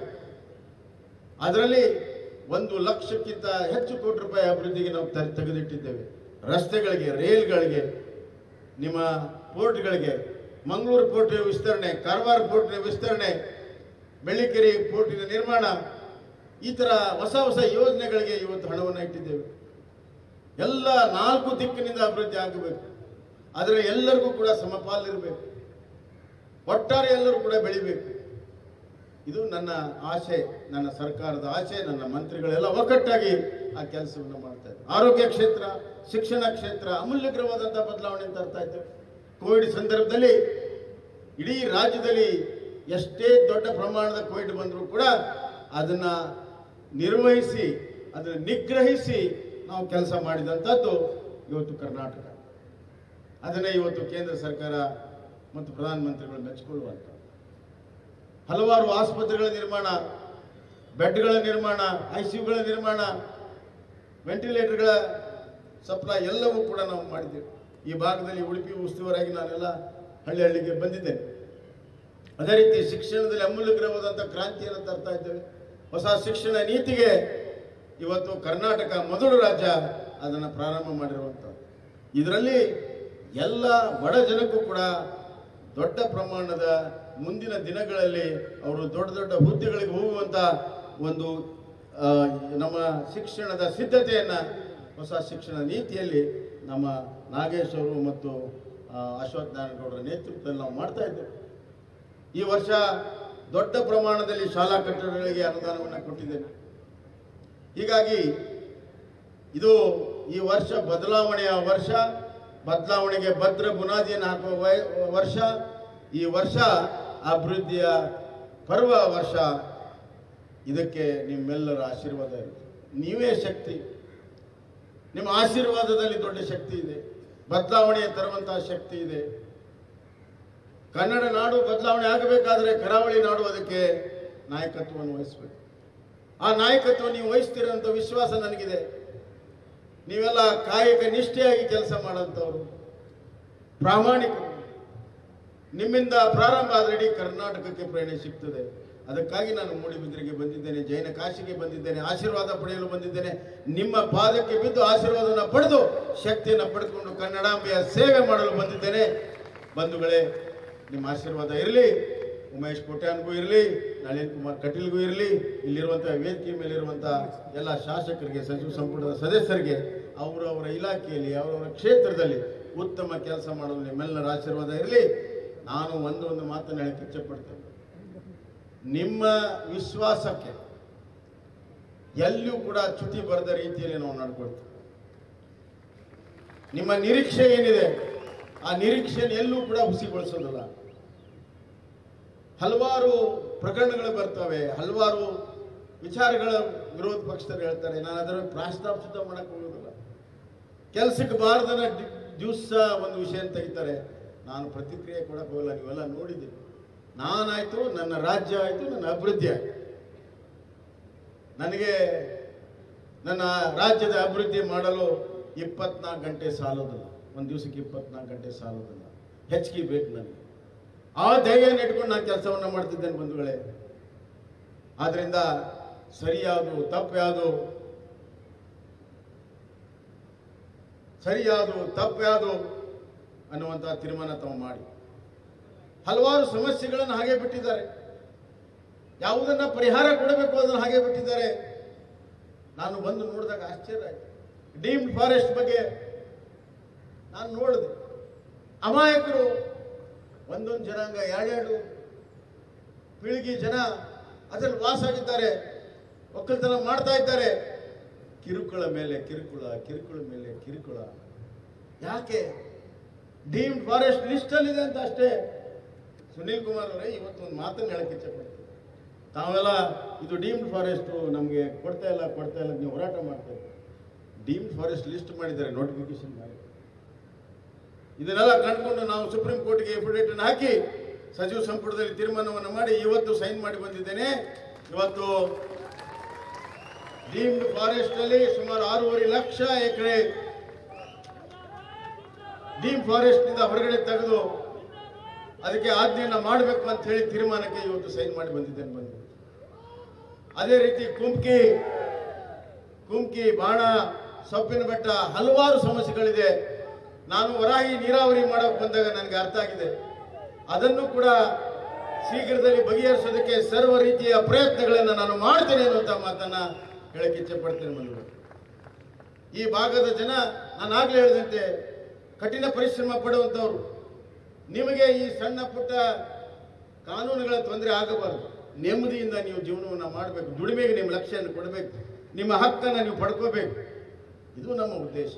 ಅದರಲ್ಲಿ ಒಂದು ಲಕ್ಷಕ್ಕಿಂತ ಹೆಚ್ಚು ಕೋಟಿ ರೂಪಾಯಿ ಅಭಿವೃದ್ಧಿಗೆ ನಾವು ತ- ತೆಗೆದಿಟ್ಟಿದ್ದೇವೆ ರಸ್ತೆಗಳಿಗೆ ರೈಲ್ಗಳಿಗೆ ನಿಮ್ಮ ಪೋರ್ಟ್ಗಳಿಗೆ ಮಂಗಳೂರು ಪೋರ್ಟ್ ವಿಸ್ತರಣೆ ಕಾರವಾರ ಪೋರ್ಟ್ ವಿಸ್ತರಣೆ ಬೆಳ್ಳಿಕೆರೆ ಪೋರ್ಟಿನ ನಿರ್ಮಾಣ ಈ ಥರ ಹೊಸ ಹೊಸ ಯೋಜನೆಗಳಿಗೆ ಇವತ್ತು ಹಣವನ್ನು ಇಟ್ಟಿದ್ದೇವೆ ಎಲ್ಲ ನಾಲ್ಕು ದಿಕ್ಕಿನಿಂದ ಅಭಿವೃದ್ಧಿ ಆಗಬೇಕು ಆದರೆ ಎಲ್ಲರಿಗೂ ಕೂಡ ಸಮಪಾಲಿರಬೇಕು ಒಟ್ಟಾರೆ ಎಲ್ಲರೂ ಕೂಡ ಬೆಳಿಬೇಕು ಇದು ನನ್ನ ಆಸೆ ನನ್ನ ಸರ್ಕಾರದ ಆಸೆ ನನ್ನ ಮಂತ್ರಿಗಳೆಲ್ಲ ಒಗ್ಗಟ್ಟಾಗಿ ಆ ಕೆಲಸವನ್ನು ಮಾಡ್ತಾ ಇದ್ದಾರೆ ಆರೋಗ್ಯ ಕ್ಷೇತ್ರ ಶಿಕ್ಷಣ ಕ್ಷೇತ್ರ ಅಮೂಲ್ಯಕರವಾದಂತಹ ಬದಲಾವಣೆ ತರ್ತಾ ಇದ್ದೇವೆ ಕೋವಿಡ್ ಸಂದರ್ಭದಲ್ಲಿ ಇಡೀ ರಾಜ್ಯದಲ್ಲಿ ಎಷ್ಟೇ ದೊಡ್ಡ ಪ್ರಮಾಣದ ಕೋವಿಡ್ ಬಂದರೂ ಕೂಡ ಅದನ್ನ ನಿರ್ವಹಿಸಿ ಅದನ್ನು ನಿಗ್ರಹಿಸಿ ನಾವು ಕೆಲಸ ಮಾಡಿದಂಥದ್ದು ಇವತ್ತು ಕರ್ನಾಟಕ ಅದನ್ನೇ ಇವತ್ತು ಕೇಂದ್ರ ಸರ್ಕಾರ ಮತ್ತು ಪ್ರಧಾನಮಂತ್ರಿಗಳು ಮೆಚ್ಚಿಕೊಳ್ಳುವಂಥ ಹಲವಾರು ಆಸ್ಪತ್ರೆಗಳ ನಿರ್ಮಾಣ ಬೆಡ್ಗಳ ನಿರ್ಮಾಣ ಐಸಿಯುಗಳ ನಿರ್ಮಾಣ ವೆಂಟಿಲೇಟರ್ಗಳ ಸಪ್ಲೈ ಎಲ್ಲವೂ ಕೂಡ ನಾವು ಮಾಡಿದ್ದೇವೆ ಈ ಭಾಗದಲ್ಲಿ ಉಡುಪಿ ಉಸ್ತುವಾರಾಗಿ ನಾನೆಲ್ಲ ಹಳ್ಳಿ ಹಳ್ಳಿಗೆ ಬಂದಿದ್ದೇನೆ ಅದೇ ರೀತಿ ಶಿಕ್ಷಣದಲ್ಲಿ ಅಮೂಲ್ಯಕರವಾದಂಥ ಕ್ರಾಂತಿಯನ್ನು ತರ್ತಾ ಇದ್ದೇವೆ ಹೊಸ ಶಿಕ್ಷಣ ನೀತಿಗೆ ಇವತ್ತು ಕರ್ನಾಟಕ ಮೊದಲು ರಾಜ್ಯ ಅದನ್ನು ಪ್ರಾರಂಭ ಮಾಡಿರುವಂಥದ್ದು ಇದರಲ್ಲಿ ಎಲ್ಲ ಬಡ ಜನಕ್ಕೂ ಕೂಡ ದೊಡ್ಡ ಪ್ರಮಾಣದ ಮುಂದಿನ ದಿನಗಳಲ್ಲಿ ಅವರು ದೊಡ್ಡ ದೊಡ್ಡ ಹುದ್ದೆಗಳಿಗೆ ಹೋಗುವಂಥ ಒಂದು ಆ, ನಮ್ಮ ಶಿಕ್ಷಣದ ಸಿದ್ಧತೆಯನ್ನು ಹೊಸ ಶಿಕ್ಷಣ ನೀತಿಯಲ್ಲಿ ನಮ್ಮ ನಾಗೇಶ್ ಅವರು ಮತ್ತು ಆ, ಅಶ್ವಥ್ ನಾರಾಯಣಗೌಡರ ನೇತೃತ್ವದಲ್ಲಿ ನಾವು ಮಾಡ್ತಾ ಇದ್ದೇವೆ ಈ ವರ್ಷ ದೊಡ್ಡ ಪ್ರಮಾಣದಲ್ಲಿ ಶಾಲಾ ಕಟ್ಟಡಗಳಿಗೆ ಅನುದಾನವನ್ನು ಕೊಟ್ಟಿದ್ದೇನೆ ಹೀಗಾಗಿ ಇದು ಈ ವರ್ಷ ಬದಲಾವಣೆಯ ವರ್ಷ ಬದಲಾವಣೆಗೆ ಭದ್ರ ಬುನಾದಿಯನ್ನು ಹಾಕುವ ವಯ- ವರ್ಷ ಈ ವರ್ಷ ಅಭಿವೃದ್ಧಿಯ ಪರ್ವ ವರ್ಷ ಇದಕ್ಕೆ ನಿಮ್ಮೆಲ್ಲರ ಆಶೀರ್ವಾದ ಇರುತ್ತೆ ನೀವೇ ಶಕ್ತಿ ನಿಮ್ಮ ಆಶೀರ್ವಾದದಲ್ಲಿ ದೊಡ್ಡ ಶಕ್ತಿ ಇದೆ ಬದಲಾವಣೆ ತರುವಂತಹ ಶಕ್ತಿ ಇದೆ ಕನ್ನಡ ನಾಡು ಬದಲಾವಣೆ ಆಗಬೇಕಾದ್ರೆ ಕರಾವಳಿ ನಾಡು ಅದಕ್ಕೆ ನಾಯಕತ್ವವನ್ನು ವಹಿಸಬೇಕು ಆ ನಾಯಕತ್ವ ನೀವು ವಹಿಸ್ತೀರಂತ ವಿಶ್ವಾಸ ನನಗಿದೆ ನೀವೆಲ್ಲ ಕಾಯಕ ನಿಷ್ಠೆಯಾಗಿ ಕೆಲಸ ಮಾಡೋಂಥವ್ರು ಪ್ರಾಮಾಣಿಕರು ನಿಮ್ಮಿಂದ ಪ್ರಾರಂಭ ಆದರೆ ಇಡೀ ಕರ್ನಾಟಕಕ್ಕೆ ಪ್ರೇರಣೆ ಸಿಗ್ತದೆ ಅದಕ್ಕಾಗಿ ನಾನು ಮೂಡಿಬಿದ್ರಿಗೆ ಬಂದಿದ್ದೇನೆ ಜೈನ ಕಾಶಿಗೆ ಬಂದಿದ್ದೇನೆ ಆಶೀರ್ವಾದ ಪಡೆಯಲು ಬಂದಿದ್ದೇನೆ ನಿಮ್ಮ ಪಾದಕ್ಕೆ ಬಿದ್ದು ಆಶೀರ್ವಾದವನ್ನು ಪಡೆದು ಶಕ್ತಿಯನ್ನು ಪಡೆದುಕೊಂಡು ಕನ್ನಡಾಂಬೆಯ ಸೇವೆ ಮಾಡಲು ಬಂದಿದ್ದೇನೆ ಬಂಧುಗಳೇ ನಿಮ್ಮ ಆಶೀರ್ವಾದ ಇರಲಿ ಉಮೇಶ್ ಕೋಟ್ಯಾನ್ಗೂ ಇರಲಿ ನಳಿನ್ ಕುಮಾರ್ ಕಟೀಲ್ಗೂ ಇರಲಿ ಇಲ್ಲಿರುವಂತಹ ವೇದಿಕೆ ಮೇಲಿರುವಂತಹ ಎಲ್ಲ ಶಾಸಕರಿಗೆ ಸಚಿವ ಸಂಪುಟದ ಸದಸ್ಯರಿಗೆ ಅವರವರ ಇಲಾಖೆಯಲ್ಲಿ ಅವರವರ ಕ್ಷೇತ್ರದಲ್ಲಿ ಉತ್ತಮ ಕೆಲಸ ಮಾಡಲು ನಿಮ್ಮೆಲ್ಲರ ಆಶೀರ್ವಾದ ಇರಲಿ ನಾನು ಒಂದು ಒಂದು ಮಾತನ್ನು ಹೇಳಕ್ಕೆ ಇಚ್ಛೆಪಡ್ತೇನೆ ನಿಮ್ಮ ವಿಶ್ವಾಸಕ್ಕೆ ಎಲ್ಲಿಯೂ ಕೂಡ ಚ್ಯುತಿ ಬರದ ರೀತಿಯಲ್ಲಿ ನಾವು ನಡ್ಕೊಳ್ತೇವೆ ನಿಮ್ಮ ನಿರೀಕ್ಷೆ ಏನಿದೆ ಆ ನಿರೀಕ್ಷೆಯನ್ನು ಎಲ್ಲೂ ಕೂಡ ಹುಸಿಗೊಳಿಸೋದಿಲ್ಲ ಹಲವಾರು ಪ್ರಕರಣಗಳು ಬರ್ತವೆ ಹಲವಾರು ವಿಚಾರಗಳ ವಿರೋಧ ಪಕ್ಷದವ್ರು ಹೇಳ್ತಾರೆ ನಾನು ಅದರ ಪ್ರಾಸ್ತಾವ ಸುದ್ದ ಮಾಡಕ್ಕೆ ಹೋಗೋದಿಲ್ಲ ಕೆಲಸಕ್ಕೆ ಬಾರದನ್ನ ದಿವಸ ಒಂದು ವಿಷಯ ತೆಗಿತಾರೆ ನಾನು ಪ್ರತಿಕ್ರಿಯೆ ಕೊಡಕ್ಕೆ ಹೋಗಲ್ಲ ನೀವೆಲ್ಲ ನೋಡಿದ್ದೀರಿ ನಾನಾಯ್ತು ನನ್ನ ರಾಜ್ಯ ಆಯ್ತು ನನ್ನ ಅಭಿವೃದ್ಧಿ ಆಯ್ತು ನನಗೆ ನನ್ನ ರಾಜ್ಯದ ಅಭಿವೃದ್ಧಿ ಮಾಡಲು ಇಪ್ಪತ್ನಾಲ್ಕು ಗಂಟೆ ಸಾಲೋದಿಲ್ಲ ಒಂದು ದಿವಸಕ್ಕೆ ಇಪ್ಪತ್ನಾಲ್ಕು ಗಂಟೆ ಸಾಲೋದಿಲ್ಲ ಹೆಚ್ಚಿಗೆ ಬೇಕು ನನಗೆ ಆ ಧೈರ್ಯನ ಇಟ್ಕೊಂಡು ನಾನು ಕೆಲಸವನ್ನು ಮಾಡ್ತಿದ್ದೇನೆ ಬಂಧುಗಳೇ ಆದ್ರಿಂದ ಸರಿಯಾದು ತಪ್ಪು ಯಾವುದು ಸರಿಯಾದು ತಪ್ಪು ಯಾವುದು ಅನ್ನುವಂಥ ತೀರ್ಮಾನ ತಾವು ಮಾಡಿ ಹಲವಾರು ಸಮಸ್ಯೆಗಳನ್ನು ಹಾಗೆ ಬಿಟ್ಟಿದ್ದಾರೆ ಯಾವುದನ್ನ ಪರಿಹಾರ ಕೊಡಬೇಕು ಅದನ್ನು ಹಾಗೆ ಬಿಟ್ಟಿದ್ದಾರೆ ನಾನು ಬಂದು ನೋಡಿದಾಗ ಆಶ್ಚರ್ಯ ಆಯ್ತು ಡೀಮ್ಡ್ ಫಾರೆಸ್ಟ್ ಬಗ್ಗೆ ನಾನು ನೋಡಿದೆ ಅಮಾಯಕರು ಒಂದೊಂದು ಜನಾಂಗ ಎರಡೆರಡು ಪೀಳಿಗೆ ಜನ ಅದರಲ್ಲಿ ವಾಸ ಆಗಿದ್ದಾರೆ ಒಕ್ಕಲ್ತನ ಮಾಡ್ತಾ ಇದ್ದಾರೆ ಕಿರುಕುಳ ಮೇಲೆ ಕಿರುಕುಳ ಕಿರುಕುಳ ಮೇಲೆ ಕಿರುಕುಳ ಯಾಕೆ ಡೀಮ್ಡ್ ಫಾರೆಸ್ಟ್ ಲಿಸ್ಟ್ ಅಲ್ಲಿ ಇದೆ ಅಂತ ಅಷ್ಟೇ ಸುನೀಲ್ ಕುಮಾರ್ ಅವರೇ ಇವತ್ತು ಒಂದು ಮಾತನ್ನು ಹೇಳಕ್ಕೆ ಇಚ್ಛೆಪಡ್ತೀನಿ ತಾವೆಲ್ಲ ಇದು ಡೀಮ್ಡ್ ಫಾರೆಸ್ಟ್ ನಮಗೆ ಕೊಡ್ತಾ ಇಲ್ಲ ಕೊಡ್ತಾ ಇಲ್ಲ ಅಂತ ನೀವು ಹೋರಾಟ ಮಾಡ್ತಾ ಇದ್ದೀರಿ ಡೀಮ್ಡ್ ಫಾರೆಸ್ಟ್ ಲಿಸ್ಟ್ ಮಾಡಿದ್ದಾರೆ ನೋಟಿಫಿಕೇಶನ್ ಮಾಡಿ ಇದನ್ನೆಲ್ಲ ಕಂಡುಕೊಂಡು ನಾವು ಸುಪ್ರೀಂ ಕೋರ್ಟ್ಗೆ ಎಫಿಡೇಟ್ ಅನ್ನು ಹಾಕಿ ಸಚಿವ ಸಂಪುಟದಲ್ಲಿ ತೀರ್ಮಾನವನ್ನು ಮಾಡಿ ಇವತ್ತು ಸೈನ್ ಮಾಡಿ ಬಂದಿದ್ದೇನೆ ಇವತ್ತು ಡೀಮ್ಡ್ ಫಾರೆಸ್ಟ್ ಅಲ್ಲಿ ಸುಮಾರು ಆರೂವರೆ ಲಕ್ಷ ಎಕರೆ ಡೀಮ್ ಫಾರೆಸ್ಟ್ ನಿಂದ ಹೊರಗಡೆ ತೆಗೆದು ಅದಕ್ಕೆ ಆಜ್ಞೆಯನ್ನ ಮಾಡಬೇಕು ಅಂತ ಹೇಳಿ ತೀರ್ಮಾನಕ್ಕೆ ಇವತ್ತು ಸೈನ್ ಮಾಡಿ ಬಂದಿದ್ದೇನೆ ಬಂದು ಅದೇ ರೀತಿ ಕುಂಕಿ ಕುಂಕಿ ಬಾಣ ಸೊಪ್ಪಿನ ಬೆಟ್ಟ ಹಲವಾರು ಸಮಸ್ಯೆಗಳಿದೆ ನಾನು ಹೊರಾಗಿ ನೀರಾವರಿ ಮಾಡಕ್ ಬಂದಾಗ ನನಗೆ ಅರ್ಥ ಆಗಿದೆ ಅದನ್ನು ಕೂಡ ಶೀಘ್ರದಲ್ಲಿ ಬಗೆಹರಿಸೋದಕ್ಕೆ ಸರ್ವ ರೀತಿಯ ಪ್ರಯತ್ನಗಳನ್ನು ನಾನು ಮಾಡ್ತೇನೆ ಅನ್ನುವಂಥ ಮಾತನ್ನ ಹೇಳಕ್ಕೆ ಇಚ್ಛೆ ಪಡ್ತೇನೆ ಬಂಧುಗಳು ಈ ಭಾಗದ ಜನ ನಾನು ಆಗ್ಲೇ ಹೇಳಿದಂತೆ ಕಠಿಣ ಪರಿಶ್ರಮ ಪಡುವಂಥವ್ರು ನಿಮಗೆ ಈ ಸಣ್ಣ ಪುಟ್ಟ ಕಾನೂನುಗಳ ತೊಂದರೆ ಆಗಬಾರದು ನೆಮ್ಮದಿಯಿಂದ ನೀವು ಜೀವನವನ್ನು ಮಾಡಬೇಕು ದುಡಿಮೆಗೆ ನಿಮ್ಮ ಲಕ್ಷ್ಯವನ್ನು ಕೊಡಬೇಕು ನಿಮ್ಮ ಹಕ್ಕನ್ನು ನೀವು ಪಡ್ಕೋಬೇಕು ಇದು ನಮ್ಮ ಉದ್ದೇಶ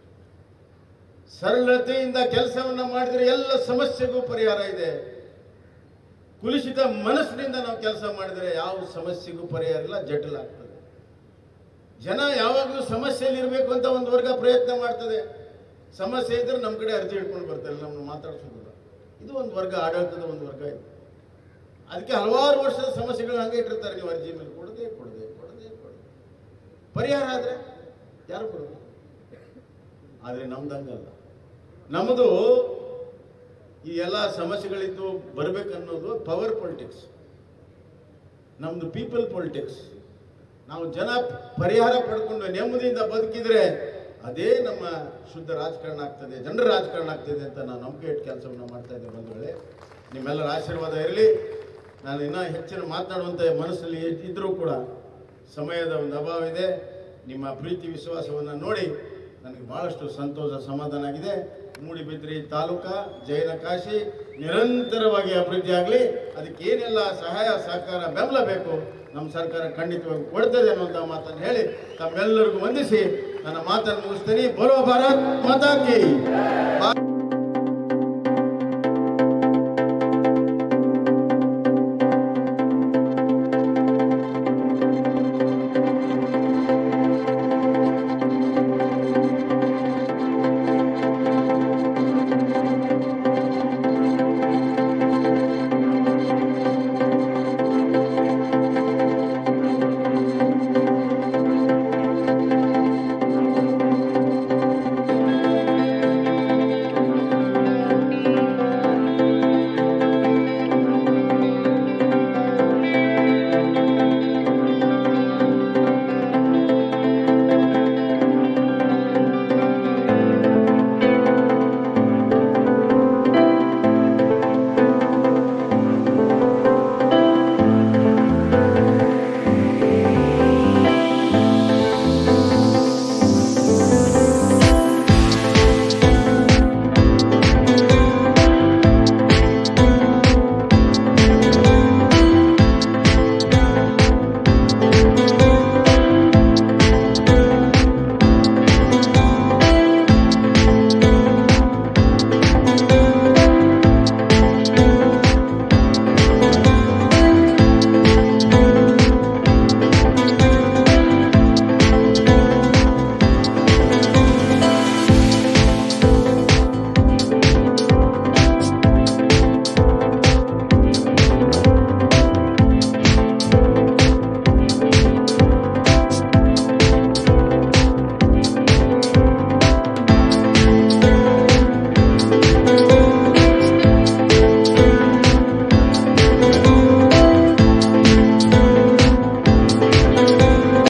ಸರಳತೆಯಿಂದ ಕೆಲಸವನ್ನ ಮಾಡಿದರೆ ಎಲ್ಲ ಸಮಸ್ಯೆಗೂ ಪರಿಹಾರ ಇದೆ ಕುಲುಷಿತ ಮನಸ್ಸಿನಿಂದ ನಾವು ಕೆಲಸ ಮಾಡಿದರೆ ಯಾವ ಸಮಸ್ಯೆಗೂ ಪರಿಹಾರ ಇಲ್ಲ ಜಟಿಲ ಆಗ್ತದೆ ಜನ ಯಾವಾಗಲೂ ಸಮಸ್ಯೆಯಲ್ಲಿ ಇರಬೇಕು ಅಂತ ಒಂದು ವರ್ಗ ಪ್ರಯತ್ನ ಮಾಡ್ತದೆ ಸಮಸ್ಯೆ ಇದ್ರೆ ನಮ್ಮ ಕಡೆ ಅರ್ಜಿ ಹಿಡ್ಕೊಂಡು ಬರ್ತಾರೆ ನಮ್ಮನ್ನು ಮಾತಾಡ್ಸೋದಿಲ್ಲ ಇದು ಒಂದು ವರ್ಗ ಆಡಳಿತದ ಒಂದು ವರ್ಗ ಇದೆ ಅದಕ್ಕೆ ಹಲವಾರು ವರ್ಷದ ಸಮಸ್ಯೆಗಳು ಹಂಗೆ ಇಟ್ಟಿರ್ತಾರೆ ನೀವು ಅರ್ಜಿ ಮೇಲೆ ಕೊಡದೆ ಕೊಡದೆ ಕೊಡದೆ ಕೊಡದೆ ಪರಿಹಾರ ಆದ್ರೆ ಯಾರು ಕೊಡೋದು ಆದರೆ ನಮ್ದಂಗಲ್ಲ ನಮ್ಮದು ಈ ಎಲ್ಲ ಸಮಸ್ಯೆಗಳಿದ್ದು ಬರ್ಬೇಕನ್ನೋದು ಪವರ್ ಪೊಲಿಟಿಕ್ಸ್ ನಮ್ದು ಪೀಪಲ್ ಪೊಲಿಟಿಕ್ಸ್ ನಾವು ಜನ ಪರಿಹಾರ ಪಡ್ಕೊಂಡು ನೆಮ್ಮದಿಯಿಂದ ಬದುಕಿದ್ರೆ ಅದೇ ನಮ್ಮ ಶುದ್ಧ ರಾಜಕಾರಣ ಆಗ್ತದೆ ಜನರ ರಾಜಕಾರಣ ಆಗ್ತದೆ ಅಂತ ನಾನು ನಂಬಿಕೆ ಇಟ್ಟು ಕೆಲಸವನ್ನು ಮಾಡ್ತಾ ಇದ್ದೇನೆ ಬಂಧುಗಳೇ ನಿಮ್ಮೆಲ್ಲರ ಆಶೀರ್ವಾದ ಇರಲಿ ನಾನು ಇನ್ನೂ ಹೆಚ್ಚಿನ ಮಾತನಾಡುವಂಥ ಮನಸ್ಸಲ್ಲಿ ಇದ್ದರೂ ಕೂಡ ಸಮಯದ ಒಂದು ಅಭಾವ ಇದೆ ನಿಮ್ಮ ಪ್ರೀತಿ ವಿಶ್ವಾಸವನ್ನು ನೋಡಿ ನನಗೆ ಬಹಳಷ್ಟು ಸಂತೋಷ ಸಮಾಧಾನ ಆಗಿದೆ ಮೂಡಿಬಿದ್ರಿ ತಾಲೂಕಾ ಜೈನ ಕಾಶಿ ನಿರಂತರವಾಗಿ ಅಭಿವೃದ್ಧಿ ಆಗಲಿ ಅದಕ್ಕೆ ಏನೆಲ್ಲ ಸಹಾಯ ಸಹಕಾರ ಬೆಂಬಲ ಬೇಕು ನಮ್ಮ ಸರ್ಕಾರ ಖಂಡಿತವಾಗಿ ಕೊಡ್ತದೆ ಅನ್ನುವಂಥ ಮಾತನ್ನು ಹೇಳಿ ತಮ್ಮೆಲ್ಲರಿಗೂ ವಂದಿಸಿ ನನ್ನ ಮಾತನ್ನು ಮುಗಿಸ್ತೀನಿ ಬರೋ ಭಾರತ್ ಮಾತಾ ಕಿ ಬಾ-